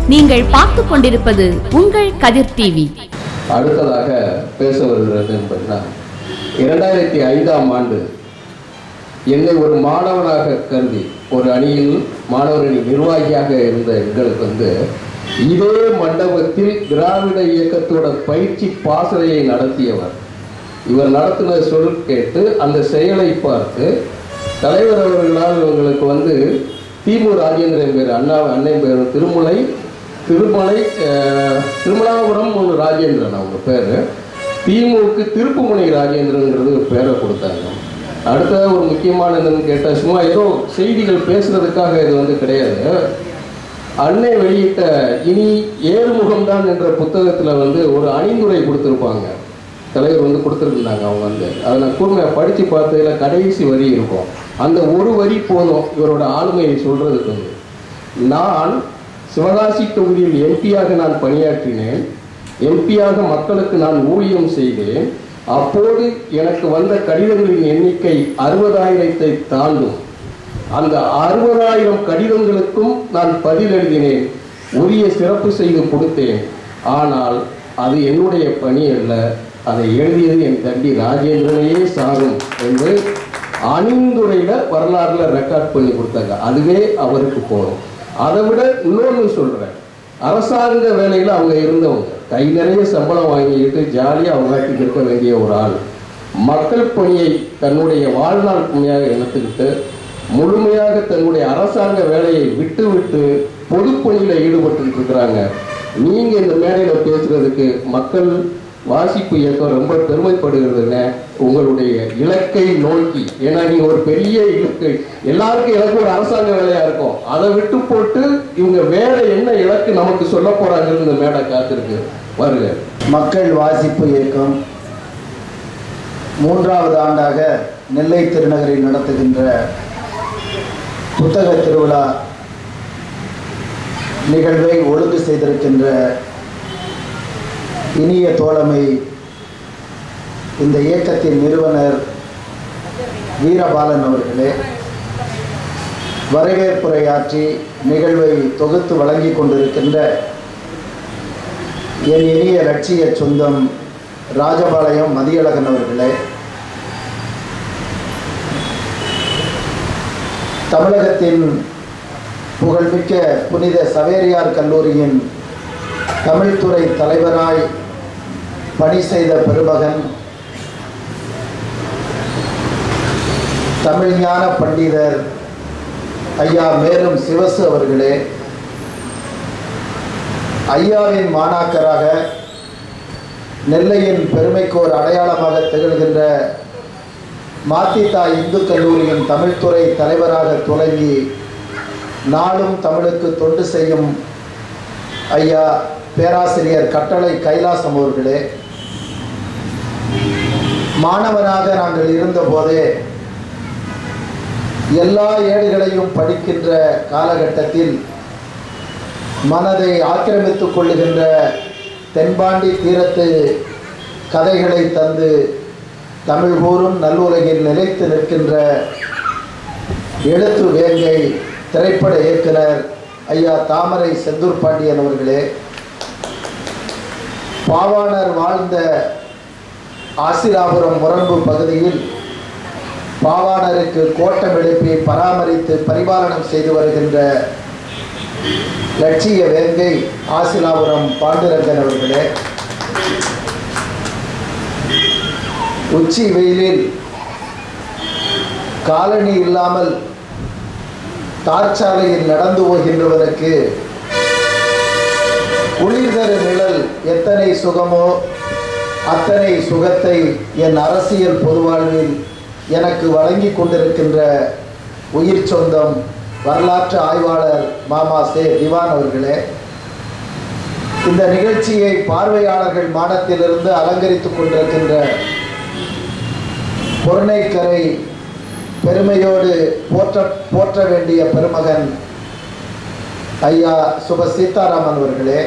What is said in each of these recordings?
நீங்கள் பார்த்து கொண்டிருப்பது உங்கள் கதிர் டிவி அடுத்ததாக பேச வருகிறது என்பதுனா இரண்டாயிரத்தி ஐந்தாம் ஆண்டு என்னை ஒரு மாணவனாக கருதி ஒரு அணியில் மாணவரணி நிர்வாகியாக இருந்த எங்களுக்கு வந்து இதே மண்டபத்தில் திராவிட இயக்கத்தோட பயிற்சி பாசறையை நடத்தியவர் இவர் நடத்தின சொல் கேட்டு அந்த செயலை பார்த்து தலைவர் அவர்களால் இவங்களுக்கு வந்து திமு ராஜேந்திரன் பேர் அண்ணா அண்ணன் பேர் திருமுலை திருமலை அஹ், திருமலாபுரம் ஒரு ராஜேந்திரன் அவங்க பேர் திமுக்கு திருப்புமுனை ராஜேந்திரன்ங்கிறது ஒரு பேரை கொடுத்தாங்க அடுத்தது ஒரு முக்கியமான என்னன்னு கேட்டால் சும்மா ஏதோ செய்திகள் பேசுறதுக்காக இது வந்து கிடையாது அன்னை வெளியிட்ட இனி ஏறுமுகம்தான் என்ற புத்தகத்தில் வந்து ஒரு அணிந்துரை கொடுத்துருப்பாங்க தலைவர் வந்து கொடுத்துருந்தாங்க அவங்க வந்து அதை நான் கூர்மையாக படித்து பார்த்ததுல கடைசி வரி இருக்கும் அந்த ஒரு வரி போதும் இவரோட ஆளுமையை சொல்கிறதுக்கு வந்து நான் சிவகாசி தொகுதியில் எம்பியாக நான் பணியாற்றினேன் எம்பியாக மக்களுக்கு நான் ஊழியம் செய்தேன் அப்போது எனக்கு வந்த கடிதங்களின் எண்ணிக்கை அறுபதாயிரத்தை தாண்டும் அந்த அறுபதாயிரம் கடிதங்களுக்கும் நான் பதில் எழுதினேன் உரிய சிறப்பு செய்து கொடுத்தேன் ஆனால் அது என்னுடைய பணி அல்ல அதை எழுதியது என் தம்பி ராஜேந்திரனையே சாரும் என்று அணிந்துரையில வரலாறுல ரெக்கார்ட் பண்ணி கொடுத்தாங்க அதுவே அவருக்கு போகும் அதை விட இன்னொன்று சொல்றேன் அரசாங்க வேலையில் அவங்க இருந்தவங்க கை நிறைய சம்பளம் வாங்கிக்கிட்டு ஜாலியாக அவங்க இருக்க வேண்டிய ஒரு ஆள் மக்கள் பணியை தன்னுடைய வாழ்நாள் பணியாக எடுத்துக்கிட்டு முழுமையாக தன்னுடைய அரசாங்க வேலையை விட்டு விட்டு பொதுப்பணியில் ஈடுபட்டு இருக்கிறாங்க நீங்க இந்த மேடையில பேசுறதுக்கு மக்கள் வாசிப்பு இயக்கம் ரொம்ப பெருமைப்படுகிறதுங்க உங்களுடைய இலக்கை நோக்கி ஏன்னா நீங்க ஒரு பெரிய இலக்கு எல்லாருக்கும் இலக்கு ஒரு அரசாங்க வேலையா இருக்கும் அதை விட்டு போட்டு இவங்க வேற என்ன இலக்கு நமக்கு சொல்ல போறாங்கன்னு இந்த மேடை காத்திருக்கு வருங்க மக்கள் வாசிப்பு இயக்கம் மூன்றாவது ஆண்டாக நெல்லை திருநகரில் நடத்துகின்ற புத்தக திருவிழா நிகழ்வை ஒழுங்கு செய்திருக்கின்ற இனிய தோழமை இந்த இயக்கத்தின் நிறுவனர் வீரபாலன் அவர்களே வரவேற்புரையாற்றி நிகழ்வை தொகுத்து வழங்கிக் கொண்டிருக்கின்ற என் இனிய லட்சிய சொந்தம் ராஜபாளையம் மதியழகன் அவர்களே தமிழகத்தின் புகழ்மிக்க புனித சவேரியார் கல்லூரியின் தமிழ்துறை தலைவராய் பணி செய்த பெருமகன் தமிழ்ஞான பண்டிதர் ஐயா மேலும் சிவசு அவர்களே ஐயாவின் மாணாக்கராக நெல்லையின் பெருமைக்கு ஒரு அடையாளமாக திகழ்கின்ற மாத்தித்தா இந்து கல்லூரியின் தமிழ்துறை தலைவராக துவங்கி நாளும் தமிழுக்கு தொண்டு செய்யும் ஐயா பேராசிரியர் கட்டளை கைலாசம் அவர்களே மாணவனாக நாங்கள் இருந்தபோதே எல்லா ஏடுகளையும் படிக்கின்ற காலகட்டத்தில் மனதை ஆக்கிரமித்துக் கொள்ளுகின்ற தென்பாண்டி தீரத்து கதைகளை தந்து தமிழ் கூறும் நல்லுலகில் நிலைத்து நிற்கின்ற எழுத்து வேங்கை திரைப்பட இயக்குனர் ஐயா தாமரை செந்தூர் பாண்டியன் அவர்களே பாவாணர் வாழ்ந்த ஆசிராபுரம் முரம்பு பகுதியில் பாவாணருக்கு கோட்டம் எழுப்பி பராமரித்து பரிபாலனம் செய்து வருகின்ற லட்சிய வேங்கை ஆசிலாபுரம் பாண்டுரங்கன் அவர்களே உச்சி வெயிலில் காலணி இல்லாமல் தார்ச்சாலையில் நடந்து போகின்றவனுக்கு குளிர்தரு நிழல் எத்தனை சுகமோ அத்தனை சுகத்தை என் அரசியல் பொதுவாழ்வில் எனக்கு வழங்கி கொண்டிருக்கின்ற உயிர் சொந்தம் வரலாற்று ஆய்வாளர் மாமா சே திவான் அவர்களே இந்த நிகழ்ச்சியை பார்வையாளர்கள் மாடத்திலிருந்து அலங்கரித்துக் கொண்டிருக்கின்ற பொருணைக்கரை பெருமையோடு போற்ற போற்ற வேண்டிய பெருமகன் ஐயா சுப சீதாராமன் அவர்களே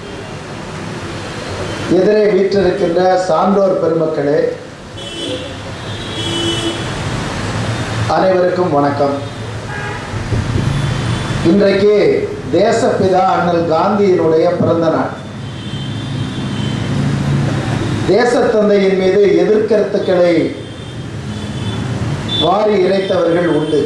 எதிரே வீற்றிருக்கின்ற சான்றோர் பெருமக்களே அனைவருக்கும் வணக்கம் இன்றைக்கு தேசப்பிதா அண்ணல் காந்தியினுடைய பிறந்த நாள் தேசத்தந்தையின் மீது எதிர்கருத்துக்களை வாரி இறைத்தவர்கள் உண்டு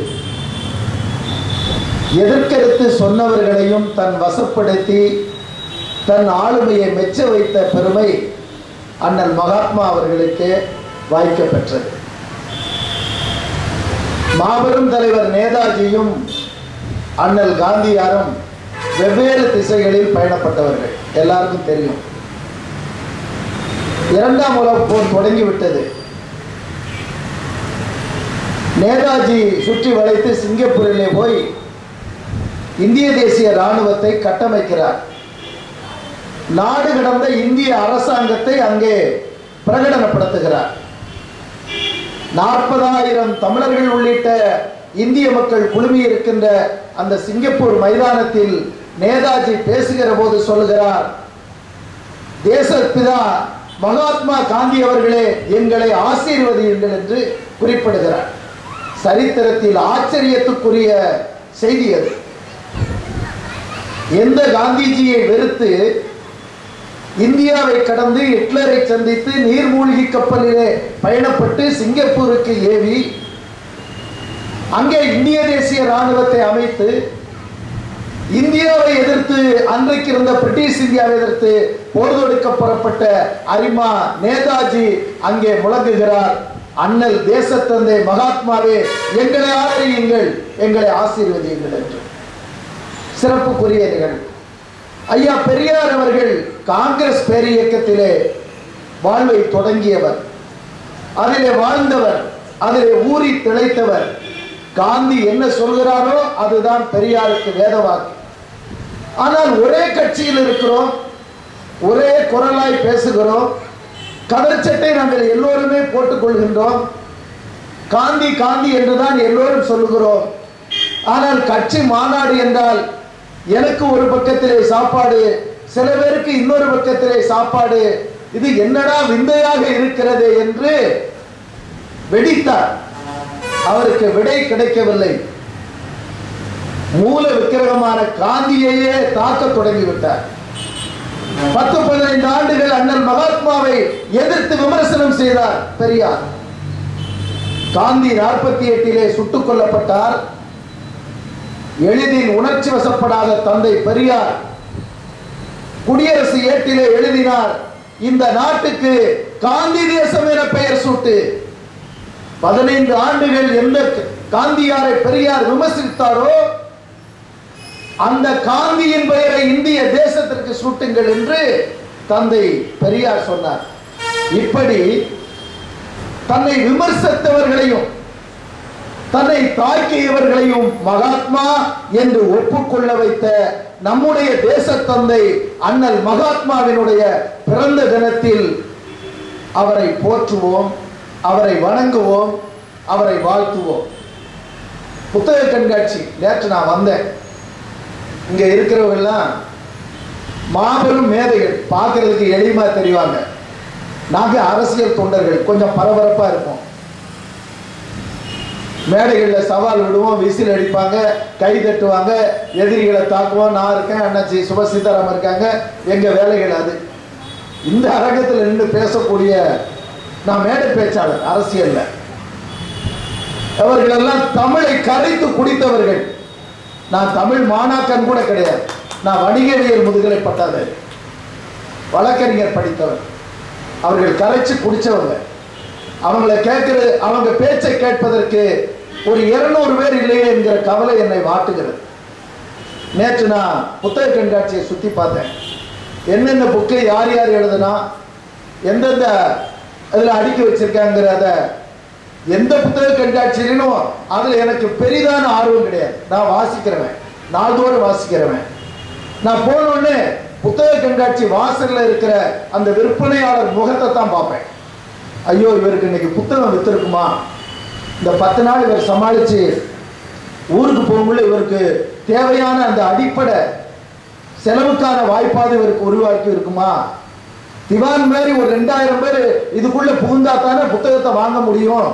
எதிர்கருத்து சொன்னவர்களையும் தன் வசப்படுத்தி தன் ஆளுமையை மெச்ச வைத்த பெருமை அண்ணல் மகாத்மா அவர்களுக்கு வாய்க்கப்பெற்றது மாபெரும் தலைவர் நேதாஜியும் அண்ணல் காந்தியாரும் வெவ்வேறு திசைகளில் பயணப்பட்டவர்கள் எல்லாருக்கும் தெரியும் இரண்டாம் உலகப் போர் தொடங்கிவிட்டது நேதாஜி சுற்றி வளைத்து சிங்கப்பூரிலே போய் இந்திய தேசிய ராணுவத்தை கட்டமைக்கிறார் நாடு கடந்த இந்திய அரசாங்கத்தை அங்கே பிரகடனப்படுத்துகிறார் நாற்பதாயிரம் தமிழர்கள் உள்ளிட்ட இந்திய மக்கள் குழுமி இருக்கின்ற அந்த சிங்கப்பூர் மைதானத்தில் நேதாஜி பேசுகிற போது சொல்லுகிறார் தேசப்பிதா மகாத்மா காந்தி அவர்களே எங்களை ஆசீர்வதியுங்கள் என்று குறிப்பிடுகிறார் சரித்திரத்தில் ஆச்சரியத்துக்குரிய செய்தி அது எந்த காந்திஜியை வெறுத்து இந்தியாவை கடந்து ஹிட்லரை சந்தித்து நீர்மூழ்கி கப்பலிலே பயணப்பட்டு சிங்கப்பூருக்கு ஏவி அங்கே இந்திய தேசிய ராணுவத்தை அமைத்து இந்தியாவை எதிர்த்து அன்றைக்கு இருந்த பிரிட்டிஷ் இந்தியாவை எதிர்த்து போர் தொடுக்க புறப்பட்ட அரிமா நேதாஜி அங்கே முழங்குகிறார் அண்ணல் தேசத்தந்தை மகாத்மாவே எங்களை ஆதரியுங்கள் எங்களை ஆசீர்வதியுங்கள் என்று சிறப்புக்குரிய நிகழ்வு ஐயா பெரியார் அவர்கள் காங்கிரஸ் பேரியக்கத்திலே வாழ்வை தொடங்கியவர் அதிலே வாழ்ந்தவர் அதிலே ஊறி திளைத்தவர் காந்தி என்ன சொல்கிறாரோ அதுதான் பெரியாருக்கு வேதவாக்கு ஆனால் ஒரே கட்சியில் இருக்கிறோம் ஒரே குரலாய் பேசுகிறோம் கதர்ச்சட்டை நாங்கள் எல்லோருமே போட்டுக் கொள்கின்றோம் காந்தி காந்தி என்றுதான் எல்லோரும் சொல்லுகிறோம் ஆனால் கட்சி மாநாடு என்றால் எனக்கு ஒரு பக்கத்திலே சாப்பாடு சில பேருக்கு இன்னொரு பக்கத்திலே சாப்பாடு இது என்னடா விந்தையாக இருக்கிறது என்று வெடித்தார் அவருக்கு விடை கிடைக்கவில்லை மூல விக்கிரகமான காந்தியையே தாக்க தொடங்கிவிட்டார் பத்து பதினைந்து ஆண்டுகள் அண்ணல் மகாத்மாவை எதிர்த்து விமர்சனம் செய்தார் பெரியார் காந்தி நாற்பத்தி எட்டிலே சுட்டுக் கொல்லப்பட்டார் எளிதில் உணர்ச்சி வசப்படாத தந்தை பெரியார் குடியரசு ஏட்டிலே எழுதினார் இந்த நாட்டுக்கு காந்தி தேசம் என பெயர் சூட்டு பதினைந்து ஆண்டுகள் எந்த காந்தியாரை பெரியார் விமர்சித்தாரோ அந்த காந்தியின் பெயரை இந்திய தேசத்திற்கு சூட்டுங்கள் என்று தந்தை பெரியார் சொன்னார் இப்படி தன்னை விமர்சித்தவர்களையும் தன்னை தாக்கியவர்களையும் மகாத்மா என்று ஒப்புக்கொள்ள வைத்த நம்முடைய தேசத்தந்தை அண்ணல் மகாத்மாவினுடைய பிறந்த தினத்தில் அவரை போற்றுவோம் அவரை வணங்குவோம் அவரை வாழ்த்துவோம் புத்தக கண்காட்சி நேற்று நான் வந்தேன் இங்க இருக்கிறவங்கெல்லாம் மாபெரும் மேதைகள் பார்க்கறதுக்கு எளிமையா தெரிவாங்க நாங்க அரசியல் தொண்டர்கள் கொஞ்சம் பரபரப்பா இருப்போம் மேடைகளில் சவால் விடுவோம் விசில் அடிப்பாங்க கை தட்டுவாங்க எதிரிகளை தாக்குவோம் நான் இருக்கேன் அண்ணாச்சி சுப சீதாராமன் இருக்காங்க எங்க வேலைகள் அது இந்த அரங்கத்தில் நின்று பேசக்கூடிய நான் மேடை பேச்சாளர் அரசியல்ல அவர்களெல்லாம் தமிழை கரைத்து குடித்தவர்கள் நான் தமிழ் மாணாக்கன் கூட கிடையாது நான் வணிகவியல் முதுகலை பட்டாதாரி வழக்கறிஞர் படித்தவர் அவர்கள் கரைச்சு குடிச்சவங்க அவங்கள கேட்கிற அவங்க பேச்சை கேட்பதற்கு ஒரு இருநூறு பேர் இல்லையே என்கிற கவலை என்னை வாட்டுகிறது நேற்று நான் புத்தக கண்காட்சியை சுத்தி பார்த்தேன் என்னென்ன புக்கை யார் யார் எழுதுனா எந்தெந்த அதில் அடுக்கி வச்சிருக்காங்கிறத எந்த புத்தக கண்காட்சியிலும் அதில் எனக்கு பெரிதான ஆர்வம் கிடையாது நான் வாசிக்கிறவன் நாள்தோறும் வாசிக்கிறவன் நான் போன உடனே புத்தக கண்காட்சி வாசல்ல இருக்கிற அந்த விற்பனையாளர் முகத்தை தான் பார்ப்பேன் ஐயோ இவருக்கு இன்னைக்கு புத்தகம் வித்திருக்குமா இந்த பத்து நாள் இவர் சமாளிச்சு ஊருக்கு போகும்போது இவருக்கு தேவையான அந்த அடிப்படை செலவுக்கான வாய்ப்பாடு இவருக்கு உருவாக்கி இருக்குமா திவான் மாதிரி ஒரு ரெண்டாயிரம் பேர் இதுக்குள்ள புகுந்தா தானே புத்தகத்தை வாங்க முடியும்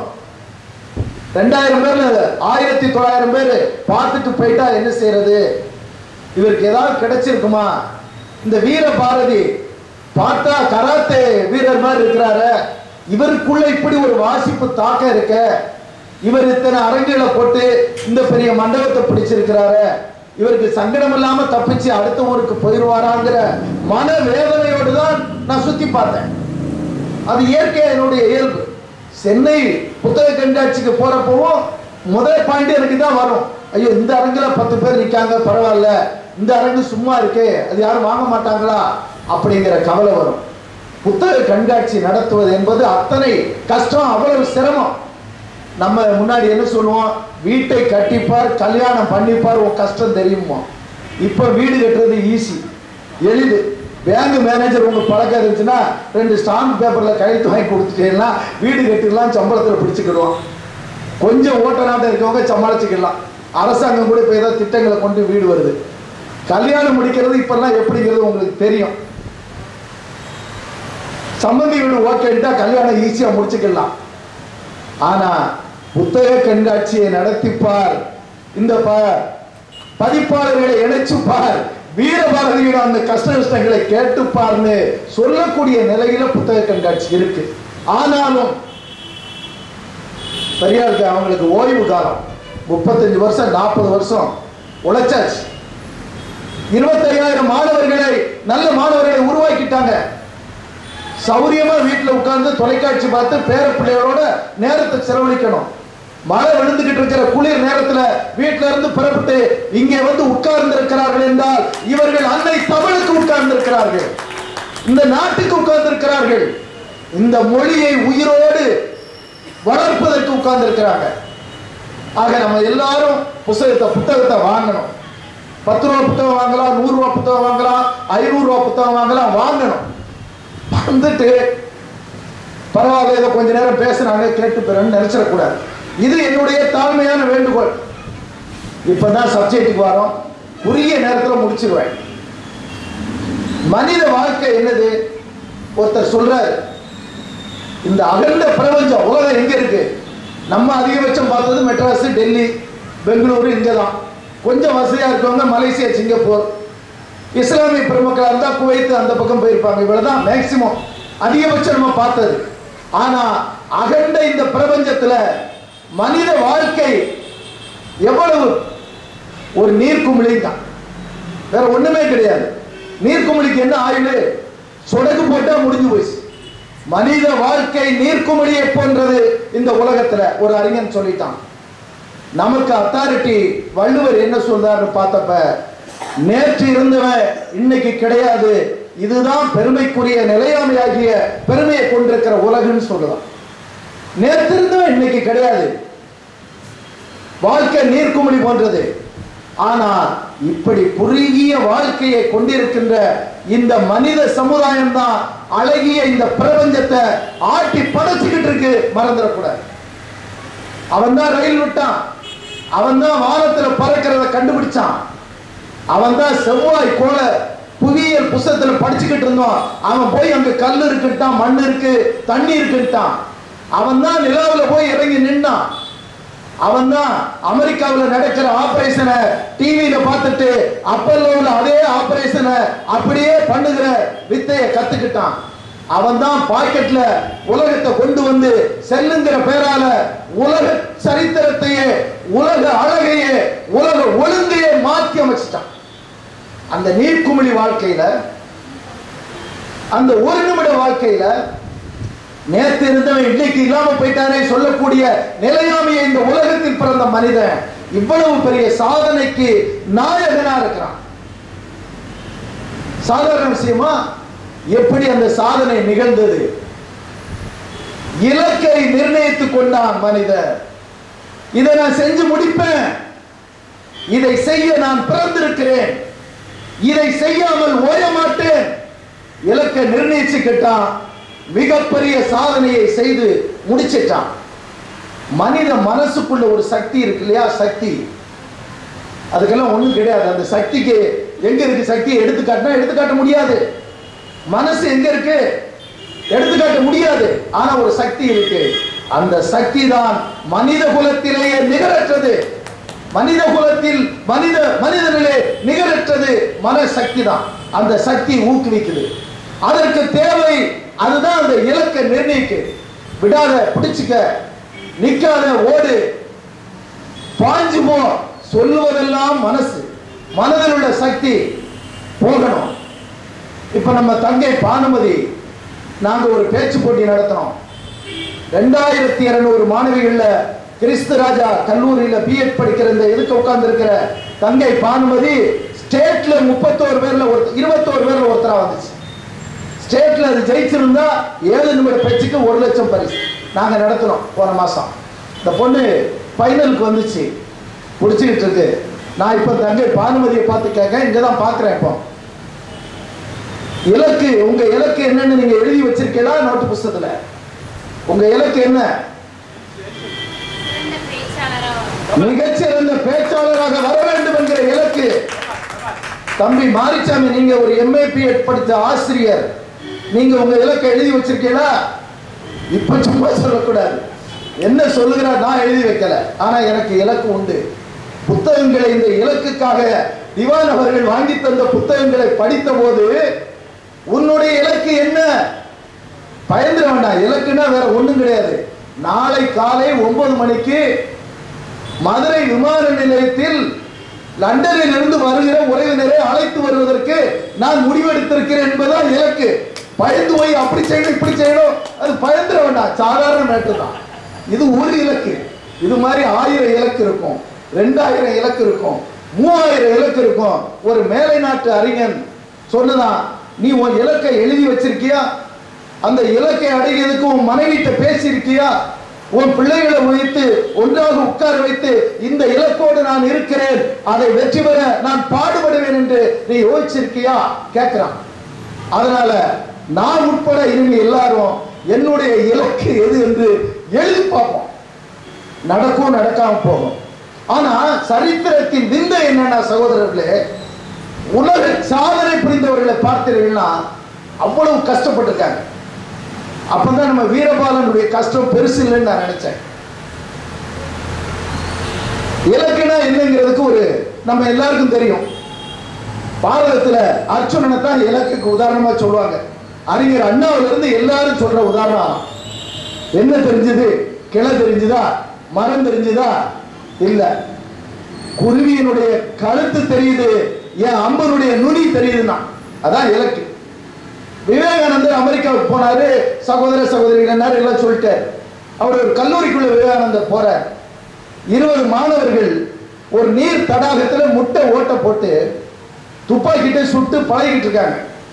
ரெண்டாயிரம் பேர்ல ஆயிரத்தி தொள்ளாயிரம் பேர் பார்த்துட்டு போயிட்டா என்ன செய்யறது இவருக்கு ஏதாவது கிடைச்சிருக்குமா இந்த வீர பாரதி பார்த்தா கராத்தே வீரர் மாதிரி இருக்கிறாரு இவருக்குள்ள இப்படி ஒரு வாசிப்பு தாக்கம் இருக்க இவர் இத்தனை அரங்குகளை போட்டு இந்த பெரிய மண்டபத்தை பிடிச்சிருக்கிறாரு இவருக்கு சங்கடம் இல்லாம தப்பிச்சு அடுத்த ஊருக்கு போயிடுவாராங்கிற மன வேதனையோடு தான் நான் சுத்தி பார்த்தேன் அது இயற்கை என்னுடைய இயல்பு சென்னை புத்தக கண்காட்சிக்கு போறப்பவும் முதல் பாயிண்ட் எனக்கு தான் வரும் ஐயோ இந்த அரங்குல பத்து பேர் நிக்காங்க பரவாயில்ல இந்த அரங்கு சும்மா இருக்கே அது யாரும் வாங்க மாட்டாங்களா அப்படிங்கிற கவலை வரும் புத்தக கண்காட்சி நடத்துவது என்பது அத்தனை கஷ்டம் அவ்வளவு சிரமம் நம்ம முன்னாடி என்ன சொல்லுவோம் வீட்டை கட்டிப்பார் கல்யாணம் பண்ணிப்பார் உன் கஷ்டம் தெரியுமோ இப்ப வீடு கட்டுறது ஈஸி எளிது பேங்க் மேனேஜர் உங்க பழக்கம் இருந்துச்சுன்னா ரெண்டு ஸ்டாம்ப் பேப்பர்ல கையெழுத்து வாங்கி கொடுத்துட்டீங்கன்னா வீடு கட்டிடலாம் சம்பளத்துல பிடிச்சுக்கிடுவோம் கொஞ்சம் ஓட்டநாட்டம் இருக்கவங்க சமாளிச்சுக்கலாம் அரசாங்கம் கூட இப்போ ஏதோ திட்டங்களை கொண்டு வீடு வருது கல்யாணம் முடிக்கிறது இப்பெல்லாம் எப்படிங்கிறது உங்களுக்கு தெரியும் சம்மந்தி வீடு ஓகேட்டா கல்யாணம் ஈஸியா முடிச்சுக்கலாம் ஆனா புத்தக கண்காட்சியை நடத்திப்பார் இந்த ப- பதிப்பாளர்களை இணைச்சுப்பார் வீரபாரதியோட அந்த கஷ்ட நஷ்டங்களை கேட்டுப்பார்னு சொல்லக்கூடிய நிலையில புத்தக கண்காட்சி இருக்கு ஆனாலும் பெரியாருக்கு அவங்களுக்கு ஓய்வு காலம் முப்பத்தஞ்சு வருஷம் நாற்பது வருஷம் உழைச்சாச்சு இருபத்தையாயிரம் மாணவர்களை நல்ல மாணவர்களை உருவாக்கிட்டாங்க சௌரியமா வீட்டுல உட்கார்ந்து தொலைக்காட்சி பார்த்து பேர பிள்ளைகளோட நேரத்தை செலவழிக்கணும் மழை விழுந்துகிட்டு இருக்கிற குளிர் நேரத்துல வீட்டுல இருந்து புறப்பட்டு இங்கே வந்து உட்கார்ந்து இருக்கிறார்கள் என்றால் இவர்கள் அன்னை தமிழுக்கு உட்கார்ந்து இருக்கிறார்கள் இந்த நாட்டுக்கு உட்கார்ந்து இருக்கிறார்கள் இந்த மொழியை உயிரோடு வளர்ப்பதற்கு உட்கார்ந்து இருக்கிறாங்க ஆக நம்ம எல்லாரும் புத்தகத்தை புத்தகத்தை வாங்கணும் பத்து ரூபா புத்தகம் வாங்கலாம் நூறு ரூபா புத்தகம் வாங்கலாம் ஐநூறு ரூபா புத்தகம் வாங்கலாம் வாங்கணும் வந்துட்டு பரவாயில்ல ஏதோ கொஞ்ச நேரம் பேசுனாங்க கேட்டு பெறன்னு நினைச்சிடக்கூடாது இது என்னுடைய தாழ்மையான வேண்டுகோள் இப்பதான் சப்ஜெக்ட்டுக்கு வரோம் குறுகிய நேரத்தில் முடிச்சிருவேன் மனித வாழ்க்கை என்னது ஒருத்தர் சொல்றாரு இந்த அகண்ட பிரபஞ்சம் உலகம் எங்க இருக்கு நம்ம அதிகபட்சம் பார்த்தது மெட்ராஸ் டெல்லி பெங்களூரு இங்க தான் கொஞ்சம் வசதியா இருக்கவங்க மலேசியா சிங்கப்பூர் இஸ்லாமிய பெருமக்களா இருந்தா குவைத்து அந்த பக்கம் போயிருப்பாங்க இவ்வளவுதான் மேக்சிமம் அதிகபட்சம் நம்ம பார்த்தது ஆனா அகண்ட இந்த பிரபஞ்சத்துல மனித வாழ்க்கை எவ்வளவு ஒரு நீர்க்குமிழி தான் வேற ஒண்ணுமே கிடையாது நீர்க்குமிழிக்கு என்ன ஆயுள் சொடக்கு போட்டா முடிஞ்சு போச்சு மனித வாழ்க்கை நீர்க்குமிழியை போன்றது இந்த உலகத்துல ஒரு அறிஞன் சொல்லிட்டான் நமக்கு அத்தாரிட்டி வள்ளுவர் என்ன சொல்றாருன்னு பார்த்தப்ப நேற்று இருந்தவன் இன்னைக்கு கிடையாது இதுதான் பெருமைக்குரிய நிலையாமையாகிய பெருமையை கொண்டிருக்கிற உலகுன்னு சொல்லுதான் நேற்று இருந்தவன் இன்னைக்கு கிடையாது வாழ்க்கை நீர்க்குமிழி போன்றது ஆனால் இப்படி குறுகிய வாழ்க்கையை கொண்டிருக்கின்ற இந்த மனித சமுதாயம் தான் அழகிய இந்த பிரபஞ்சத்தை ஆட்டி படைச்சுக்கிட்டு இருக்கு மறந்துடக்கூடாது அவன் தான் ரயில் விட்டான் அவன் தான் வானத்துல பறக்கிறத கண்டுபிடிச்சான் அவன் தான் செவ்வாய் கோள புவியியல் புஸ்தகத்துல படிச்சுக்கிட்டு இருந்தோம் அவன் போய் அங்க கல் இருக்குட்டான் மண் இருக்கு தண்ணி இருக்குட்டான் அவன் தான் நிலாவுல போய் இறங்கி நின்னான் அவன் தான் அமெரிக்காவில் நடக்கிற ஆபரேஷனை டிவியில பார்த்துட்டு அப்பல்லோவில் அதே ஆபரேஷனை அப்படியே பண்ணுகிற வித்தையை கத்துக்கிட்டான் அவன் தான் பாக்கெட்ல உலகத்தை கொண்டு வந்து செல்லுங்கிற பேரால உலக சரித்திரத்தையே உலக அழகையே உலக ஒழுங்கையே மாற்றி அமைச்சிட்டான் அந்த நீர்க்குமிழி வாழ்க்கையில அந்த ஒரு நிமிட வாழ்க்கையில நேத்து இருந்தவன் இன்னைக்கு இல்லாம போயிட்டானே சொல்லக்கூடிய நிலையாமையை இந்த உலகத்தில் பிறந்த மனிதன் இவ்வளவு பெரிய சாதனைக்கு நாயகனா இருக்கிறான் சாதாரண விஷயமா எப்படி அந்த சாதனை நிகழ்ந்தது இலக்கை நிர்ணயித்துக் கொண்டான் மனிதன் இதை நான் செஞ்சு முடிப்பேன் இதை செய்ய நான் பிறந்திருக்கிறேன் இதை செய்யாமல் ஓய மாட்டேன் இலக்கை நிர்ணயிச்சுக்கிட்டான் மிகப்பெரிய சாதனையை செய்து முடிச்சிட்டான் மனித மனசுக்குள்ள ஒரு சக்தி இருக்கு இல்லையா சக்தி அதுக்கெல்லாம் ஒண்ணும் கிடையாது அந்த சக்திக்கு எங்க இருக்கு சக்தியை எடுத்துக்காட்டினா எடுத்துக்காட்ட முடியாது மனசு எங்க இருக்கு எடுத்துக்காட்ட முடியாது ஆனா ஒரு சக்தி இருக்கு அந்த சக்தி தான் மனித குலத்திலேயே நிகரற்றது மனித குலத்தில் மனித மனிதனிலே நிகரற்றது மனசக்தி தான் அந்த சக்தி ஊக்குவிக்குது அதற்கு தேவை அதுதான் அந்த இலக்கை நிர்ணயிக்கு விடாத பிடிச்சுக்க நிக்காத ஓடு பாஞ்சு போ சொல்லுவதெல்லாம் மனசு மனதில் உள்ள சக்தி போகணும் இப்ப நம்ம தங்கை பானுமதி நாங்க ஒரு பேச்சு போட்டி நடத்தினோம் ரெண்டாயிரத்தி இருநூறு மாணவிகள்ல கிறிஸ்து ராஜா கல்லூரியில பிஎட் படிக்கிற இந்த எதுக்கு உட்கார்ந்து இருக்கிற தங்கை பானுமதி ஸ்டேட்ல முப்பத்தோரு பேர்ல ஒரு இருபத்தோரு பேர்ல ஒருத்தரா வந்துச்சு ஸ்டேட்ல அது ஜெயிச்சிருந்தா ஏழு நிமிட பேச்சுக்கு ஒரு லட்சம் பரிசு நாங்க நடத்தினோம் போன மாசம் இந்த பொண்ணு ஃபைனலுக்கு வந்துச்சு பிடிச்சிக்கிட்டு இருக்கு நான் இப்ப தங்கை பானுமதியை பார்த்து கேட்க இங்க தான் பார்க்கிறேன் இப்போ இலக்கு உங்க இலக்கு என்னன்னு நீங்க எழுதி வச்சிருக்கீங்களா நோட்டு புஸ்தகத்துல உங்க இலக்கு என்ன சிறந்த பேச்சாளரா மிகச்சிறந்த பேச்சாளராக வர வேண்டும் என்கிற இலக்கு தம்பி மாரிசாமி நீங்க ஒரு எம்ஏ பிஎட் படித்த ஆசிரியர் நீங்க உங்க இலக்கை எழுதி வச்சிருக்கீங்களா இப்ப சும்மா சொல்லக்கூடாது என்ன சொல்லுகிறார் நான் எழுதி வைக்கல ஆனா எனக்கு இலக்கு உண்டு புத்தகங்களை இந்த இலக்குக்காக திவான் அவர்கள் வாங்கி தந்த புத்தகங்களை படித்த போது உன்னுடைய இலக்கு என்ன பயந்துட வேண்டாம் இலக்குன்னா வேற ஒண்ணும் கிடையாது நாளை காலை ஒன்பது மணிக்கு மதுரை விமான நிலையத்தில் லண்டனில் இருந்து வருகிற உறவினரை அழைத்து வருவதற்கு நான் முடிவெடுத்திருக்கிறேன் என்பதுதான் இலக்கு பயந்து போய் அப்படி செய்யணும் இப்படி செய்யணும் அது பயந்துட வேண்டாம் சாதாரண மேட்டு தான் இது ஒரு இலக்கு இது மாதிரி ஆயிரம் இலக்கு இருக்கும் ரெண்டாயிரம் இலக்கு இருக்கும் மூவாயிரம் இலக்கு இருக்கும் ஒரு மேலை நாட்டு அறிஞன் சொன்னதான் நீ உன் இலக்கை எழுதி வச்சிருக்கியா அந்த இலக்கை அடைகிறதுக்கு உன் மனைவிட்ட பேசியிருக்கியா உன் பிள்ளைகளை வைத்து ஒன்றாக உட்கார வைத்து இந்த இலக்கோடு நான் இருக்கிறேன் அதை வெற்றி பெற நான் பாடுபடுவேன் என்று நீ யோசிச்சிருக்கியா கேட்கிறான் அதனால நான் உட்பட இனிமே எல்லாரும் என்னுடைய இலக்கு எது என்று எழுதி பார்ப்போம் நடக்கும் நடக்காம போகும் ஆனா சரித்திரத்தின் விந்தை என்னன்னா சகோதரர்களே உலக சாதனை புரிந்தவர்களை பார்த்தீர்கள்னா அவ்வளவு கஷ்டப்பட்டிருக்காங்க அப்பதான் நம்ம வீரபாலனுடைய கஷ்டம் பெருசு இல்லைன்னு நான் நினைச்சேன் இலக்குனா என்னங்கிறதுக்கு ஒரு நம்ம எல்லாருக்கும் தெரியும் பாரதத்துல அர்ச்சுனனை தான் இலக்குக்கு உதாரணமா சொல்லுவாங்க அறிஞர் அண்ணாவில இருந்து எல்லாரும் சொல்ற உதாரணம் என்ன தெரிஞ்சது கிளை தெரிஞ்சுதா மரம் தெரிஞ்சுதா இல்ல குருவியினுடைய கழுத்து தெரியுது என் அம்பனுடைய நுனி தெரியுதுன்னா அதான் இலக்கு விவேகானந்தர் அமெரிக்காவுக்கு போனாரு சகோதர சகோதரிகள் எல்லாரும் எல்லாம் சொல்லிட்டார் அவர் ஒரு கல்லூரிக்குள்ள விவேகானந்தர் போறார் இருபது மாணவர்கள் ஒரு நீர் தடாகத்துல முட்டை ஓட்ட போட்டு துப்பாக்கிட்ட சுட்டு பழகிட்டு இருக்காங்க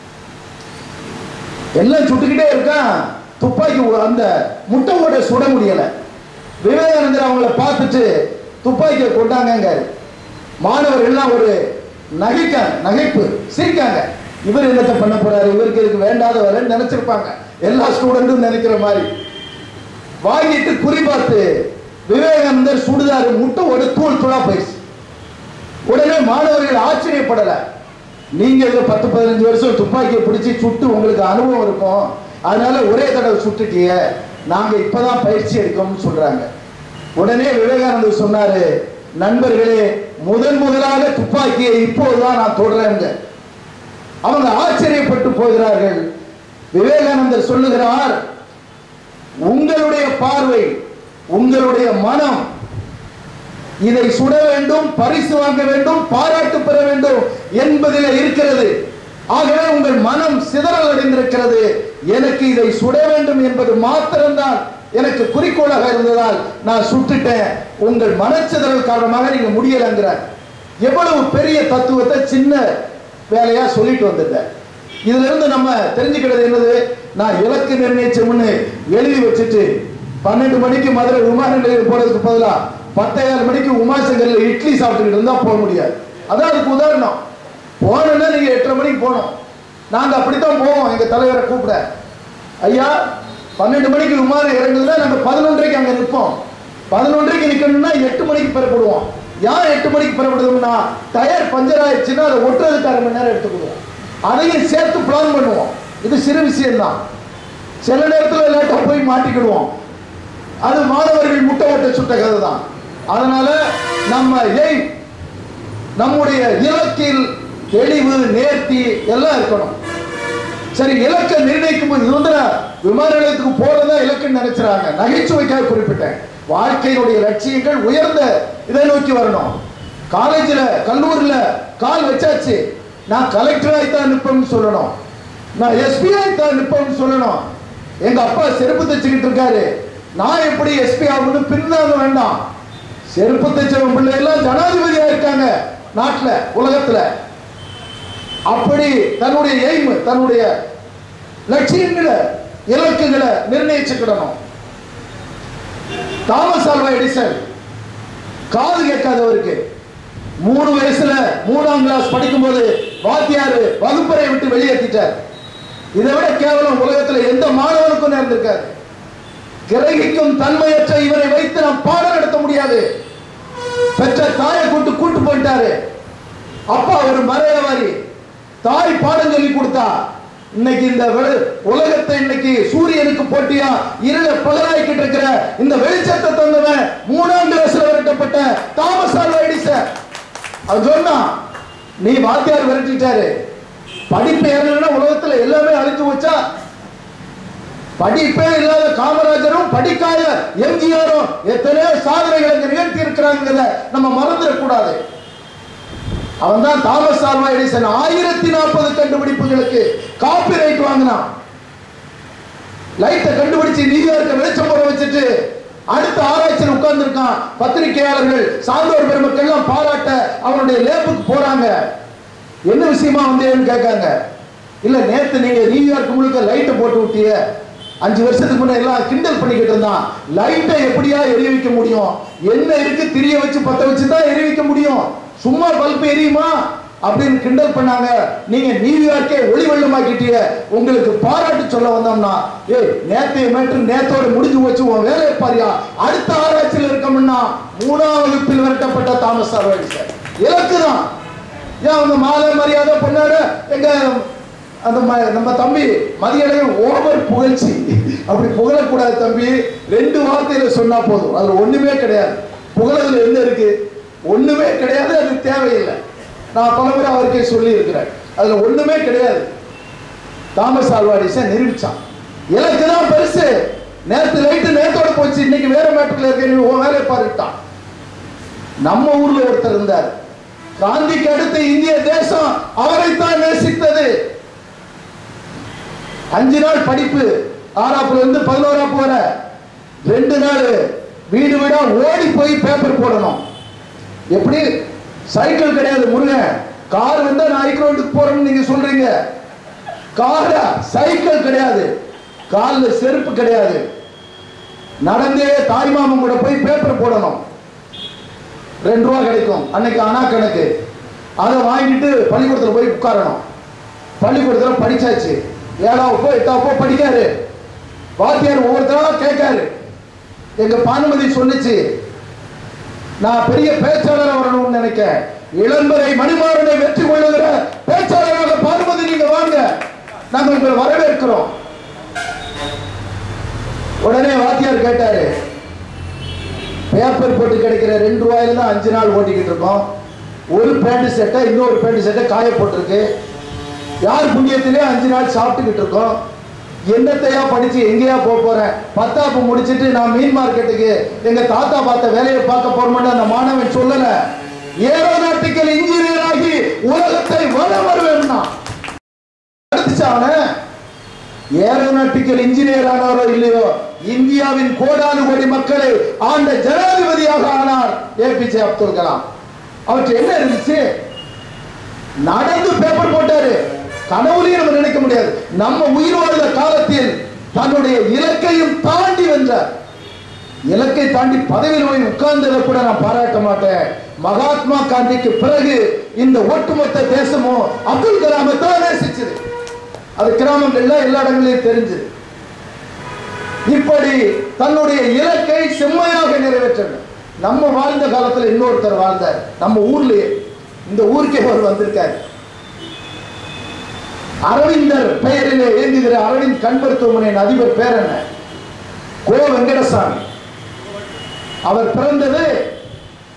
எல்லாம் சுட்டுக்கிட்டே இருக்கான் துப்பாக்கி ஒ- அந்த முட்டை ஓட்ட சுட முடியல விவேகானந்தர் அவங்கள பார்த்துட்டு துப்பாக்கியை கொண்டாங்க மாணவர்கள் எல்லாம் ஒரு நகைக்காங்க நகைப்பு சிரிக்காங்க இவர் என்னத்தை பண்ண போறாரு இவருக்கு இதுக்கு வேண்டாத வரேன்னு நினைச்சிருப்பாங்க எல்லா ஸ்டூடெண்ட்டும் நினைக்கிற மாதிரி வாங்கிட்டு குறி பார்த்து விவேகானந்தர் சுடுதாரு முட்டை ஒரு தூள் தூளா போயிடுச்சு உடனே மாணவர்கள் ஆச்சரியப்படல நீங்க இதுல பத்து பதினஞ்சு வருஷம் துப்பாக்கியை பிடிச்சி சுட்டு உங்களுக்கு அனுபவம் இருக்கும் அதனால ஒரே தடவை சுட்டுட்டிய நாங்க இப்பதான் பயிற்சி எடுக்கோம்னு சொல்றாங்க உடனே விவேகானந்தர் சொன்னாரு நண்பர்களே முதன் முதலாக துப்பாக்கியை இப்போதுதான் நான் தொடரேங்க அவங்க ஆச்சரியப்பட்டு போகிறார்கள் விவேகானந்தர் சொல்லுகிறார் உங்களுடைய பார்வை உங்களுடைய மனம் இதை சுட வேண்டும் பரிசு வாங்க வேண்டும் பாராட்டு பெற வேண்டும் என்பதில் இருக்கிறது ஆகவே உங்கள் மனம் சிதறல் அடைந்திருக்கிறது எனக்கு இதை சுட வேண்டும் என்பது மாத்திரம்தான் எனக்கு குறிக்கோளாக இருந்ததால் நான் சுட்டுட்டேன் உங்கள் மனச்சிதறல் காரணமாக நீங்க முடியலைங்கிறார் எவ்வளவு பெரிய தத்துவத்தை சின்ன வேலையா சொல்லிட்டு வந்துட்டேன் இதுல இருந்து நம்ம தெரிஞ்சுக்கிறது என்னது நான் இலக்கு நிர்ணயிச்சோம்னு எழுதி வச்சுட்டு பன்னெண்டு மணிக்கு மதுரை விமான நிலையம் போறதுக்கு பதிலா பத்தேகால் மணிக்கு உமாசங்கர்ல இட்லி சாப்பிட்டுக்கிட்டு இருந்தா போக முடியாது அதான் அதுக்கு உதாரணம் போகணும்னா நீங்க எட்டரை மணிக்கு போகணும் நாங்க அப்படித்தான் போவோம் எங்க தலைவரை கூப்பிட ஐயா பன்னெண்டு மணிக்கு விமானம் இறங்குதுன்னா நாங்க பதினொன்றரைக்கு அங்க நிற்போம் பதினொன்றரைக்கு நிக்கணும்னா எட்டு மணிக்கு பெறப்படுவோம் யார் எட்டு மணிக்கு பெறப்படுதுன்னா டயர் பஞ்சர் ஆயிடுச்சுன்னா அதை ஒட்டுறதுக்கு அரை மணி நேரம் எடுத்துக்கிடுவோம் அதையும் சேர்த்து பிளான் பண்ணுவோம் இது சிறு விஷயம்தான் சில நேரத்தில் லேட்டாக போய் மாட்டிக்கிடுவோம் அது மாணவர்கள் முட்டை ஓட்ட சுட்ட கதை தான் அதனால நம்ம எய்ம் நம்முடைய இலக்கில் தெளிவு நேர்த்தி எல்லாம் இருக்கணும் சரி இலக்கை நிர்ணயிக்கும் போது இது வந்து நான் விமான நிலையத்துக்கு போறதா இலக்குன்னு நினைச்சுறாங்க நகைச்சுவைக்காக குறிப்பிட்டேன் வாழ்க்கையினுடைய லட்சியங்கள் உயர்ந்த இதை நோக்கி வரணும் காலேஜில் கல்லூரியில் கால் வச்சாச்சு நான் கலெக்டர் ஆயித்தான் நிற்பேன்னு சொல்லணும் நான் எஸ்பி ஆயித்தான் நிற்பேன்னு சொல்லணும் எங்க அப்பா செருப்பு தைச்சுக்கிட்டு இருக்காரு நான் எப்படி எஸ்பி ஆகணும்னு பின்னாங்க வேண்டாம் செருப்பு தைச்சவன் பிள்ளை எல்லாம் ஜனாதிபதியா இருக்காங்க நாட்டுல உலகத்துல அப்படி தன்னுடைய எய்ம் தன்னுடைய லட்சியங்களை இலக்குகளை நிர்ணயிச்சுக்கிடணும் தாமஸ் ஆல்வா எடிசன் காது கேட்காதவருக்கு மூணு வயசுல மூணாம் கிளாஸ் படிக்கும்போது வாத்தியார் வகுப்பறை விட்டு வெளியேற்றிட்டார் இதை விட கேவலம் உலகத்துல எந்த மாணவனுக்கும் நேர்ந்திருக்காது கிரகிக்கும் தன்மையற்ற இவரை வைத்து நாம் பாடம் நடத்த முடியாது பெற்ற தாயை கூட்டு கூட்டு போயிட்டாரு அப்பா ஒரு மறையவாரி தாய் பாடம் சொல்லி கொடுத்தா இன்னைக்கு இந்த வெள- உலகத்தை இன்னைக்கு சூரியனுக்கு போட்டியா இருள பகலாய்க்கிட்டு இருக்கிற இந்த வெளிச்சத்தை தந்தவன் மூணாம் கிளாஸ்ல விரட்டப்பட்ட தாமஸ் ஆல்வா எடிசன் அவன் சொன்னான் நீ வாத்தியார் விரட்டிட்டாரு படிப்பு ஏறலைன்னா உலகத்துல எல்லாமே அழிஞ்சு வச்சா படிப்பே இல்லாத காமராஜரும் படிக்காத எம்ஜிஆரும் எத்தனையோ சாதனைகளை நிகழ்த்தி இருக்கிறாங்கிறத நம்ம மறந்துடக்கூடாது அவன் தான் தாமஸ் ஆல்வா எடிசன் ஆயிரத்தி நாற்பது கண்டுபிடிப்புகளுக்கு காப்பிரைட் வாங்கினான் லைட்டை கண்டுபிடிச்சு நியூயார்க்க வெளிச்சம் போட வச்சுட்டு அடுத்த ஆராய்ச்சியில் உட்கார்ந்திருக்கான் பத்திரிகையாளர்கள் சான்றோர் பெருமக்கள் எல்லாம் பாராட்ட அவனுடைய லேபுக்கு போறாங்க என்ன விஷயமா வந்தேன்னு கேட்காங்க இல்ல நேத்து நீங்க நியூயார்க் முழுக்க லைட்டை போட்டு விட்டிய அஞ்சு வருஷத்துக்கு முன்ன எல்லாம் கிண்டல் பண்ணிக்கிட்டு இருந்தான் லைட்டை எப்படியா எரிய வைக்க முடியும் என்ன இருக்கு திரிய வச்சு பத்த வச்சு தான் எரிய வைக்க முடியும் சும்மா பல்ப் எரியுமா அப்படின்னு கிண்டல் பண்ணாங்க நீங்க நியூயார்க்கே ஒளி வெள்ளமாக்கிட்டீங்க உங்களுக்கு பாராட்டு சொல்ல வந்தோம்னா ஏய் நேத்தைய மேட்டு நேத்தோட முடிஞ்சு வச்சு உன் வேலையை பாரியா அடுத்த ஆராய்ச்சியில் இருக்கமுன்னா மூணாம் வகுப்பில் விரட்டப்பட்ட தாமஸ் ஆல்வா எடிசன் இலக்கு தான் ஏன் அவங்க மாலை மரியாதை பொண்ணாட எங்க அந்த ம- நம்ம தம்பி மதியடையும் ஓவர் புகழ்ச்சி அப்படி புகழக்கூடாது தம்பி ரெண்டு வார்த்தையில சொன்னா போதும் அதுல ஒண்ணுமே கிடையாது புகழதுல என்ன இருக்கு ஒண்ணுமே கிடையாது அது தேவையில்லை நான் பல முறை அவருக்கே சொல்லி இருக்கிறேன் அதுல ஒண்ணுமே கிடையாது தாமஸ் ஆல்வாடிஸை நிரூபிச்சான் இலக்கு தான் பெருசு நேத்து லைட்டு நேத்தோட போச்சு இன்னைக்கு வேற மேட்டர்ல இருக்க நீ உன் வேலையை பாருட்டான் நம்ம ஊர்ல ஒருத்தர் இருந்தார் காந்திக்கு அடுத்து இந்திய தேசம் அவரைத்தான் நேசித்தது அஞ்சு நாள் படிப்பு ஆறாப்புல இருந்து பதினோராப்பு வர ரெண்டு நாள் வீடு வீடா ஓடி போய் பேப்பர் போடணும் எப்படி சைக்கிள் கிடையாது முருகன் கார் வந்தா நான் ஹைக்ரோண்டுக்கு போறேன்னு நீங்க சொல்றீங்க காரா சைக்கிள் கிடையாது கால்ல செருப்பு கிடையாது நடந்தே தாய்மாமன் கூட போய் பேப்பர் போடணும் ரெண்டு ரூபா கிடைக்கும் அன்னைக்கு அணா கணக்கு அதை வாங்கிட்டு பள்ளிக்கூடத்துல போய் உட்காரணும் பள்ளிக்கூடத்துல படிச்சாச்சு ஏழாவப்போ எட்டாவப்போ படிக்காரு வாத்தியார் ஒவ்வொருத்தரா கேட்காரு எங்க பானுமதி சொன்னுச்சு நான் பெரிய பேச்சாளர் வரணும்னு நினைக்கிறேன் இளம்பரை மணிமாறனை வெற்றி கொள்ளுகிற பேச்சாளராக பானுமதி நீங்க வாங்க நாங்க உங்களை வரவேற்கிறோம் உடனே வாத்தியார் கேட்டாரு பேப்பர் போட்டு கிடைக்கிற ரெண்டு ரூபாயில தான் அஞ்சு நாள் ஓட்டிக்கிட்டு இருக்கோம் ஒரு பேண்ட் செட்டை இன்னொரு பேண்ட் செட்டை காய போட்டிருக்கு யார் புண்ணியத்திலே அஞ்சு நாள் சாப்பிட்டுக்கிட்டு இருக்கோம் என்னத்தையா படிச்சு எங்கேயா போக போறேன் பத்தாப்பு முடிச்சிட்டு நான் மீன் மார்க்கெட்டுக்கு எங்க தாத்தா பார்த்த வேலையை பார்க்க போறோம்னு அந்த மாணவன் சொல்லல ஏரோநாட்டிக்கல் இன்ஜினியர் ஆகி உலகத்தை வள வருவேன்னா அடுத்துச்சு அவனை ஏரோநாட்டிக்கல் இன்ஜினியர் ஆனாரோ இல்லையோ இந்தியாவின் கோடானு கோடி மக்களை ஆண்ட ஜனாதிபதியாக ஆனார் ஏபிஜே அப்துல் கலாம் அவற்றை என்ன இருந்துச்சு நடந்து பேப்பர் போட்டாரு கனவுலையும் நம்ம நினைக்க முடியாது நம்ம உயிர் வாழ்ந்த காலத்தில் தன்னுடைய இலக்கையும் தாண்டி வென்றார் இலக்கை தாண்டி பதவியில் போய் உட்கார்ந்ததை கூட நான் பாராட்ட மாட்டேன் மகாத்மா காந்திக்கு பிறகு இந்த ஒட்டுமொத்த தேசமும் அப்துல் கலாமை தான் நேசிச்சது அது கிராமங்கள்ல எல்லா இடங்களையும் தெரிஞ்சது இப்படி தன்னுடைய இலக்கை செம்மையாக நிறைவேற்றணும் நம்ம வாழ்ந்த காலத்துல இன்னொருத்தர் வாழ்ந்தார் நம்ம ஊர்லயே இந்த ஊருக்கே அவர் வந்திருக்காரு அரவிந்தர் பெயரிலே இயங்குகிற அரவிந்த் கண் மருத்துவமனையின் அதிபர் பேர் என்ன கோ வெங்கடசாமி அவர் பிறந்தது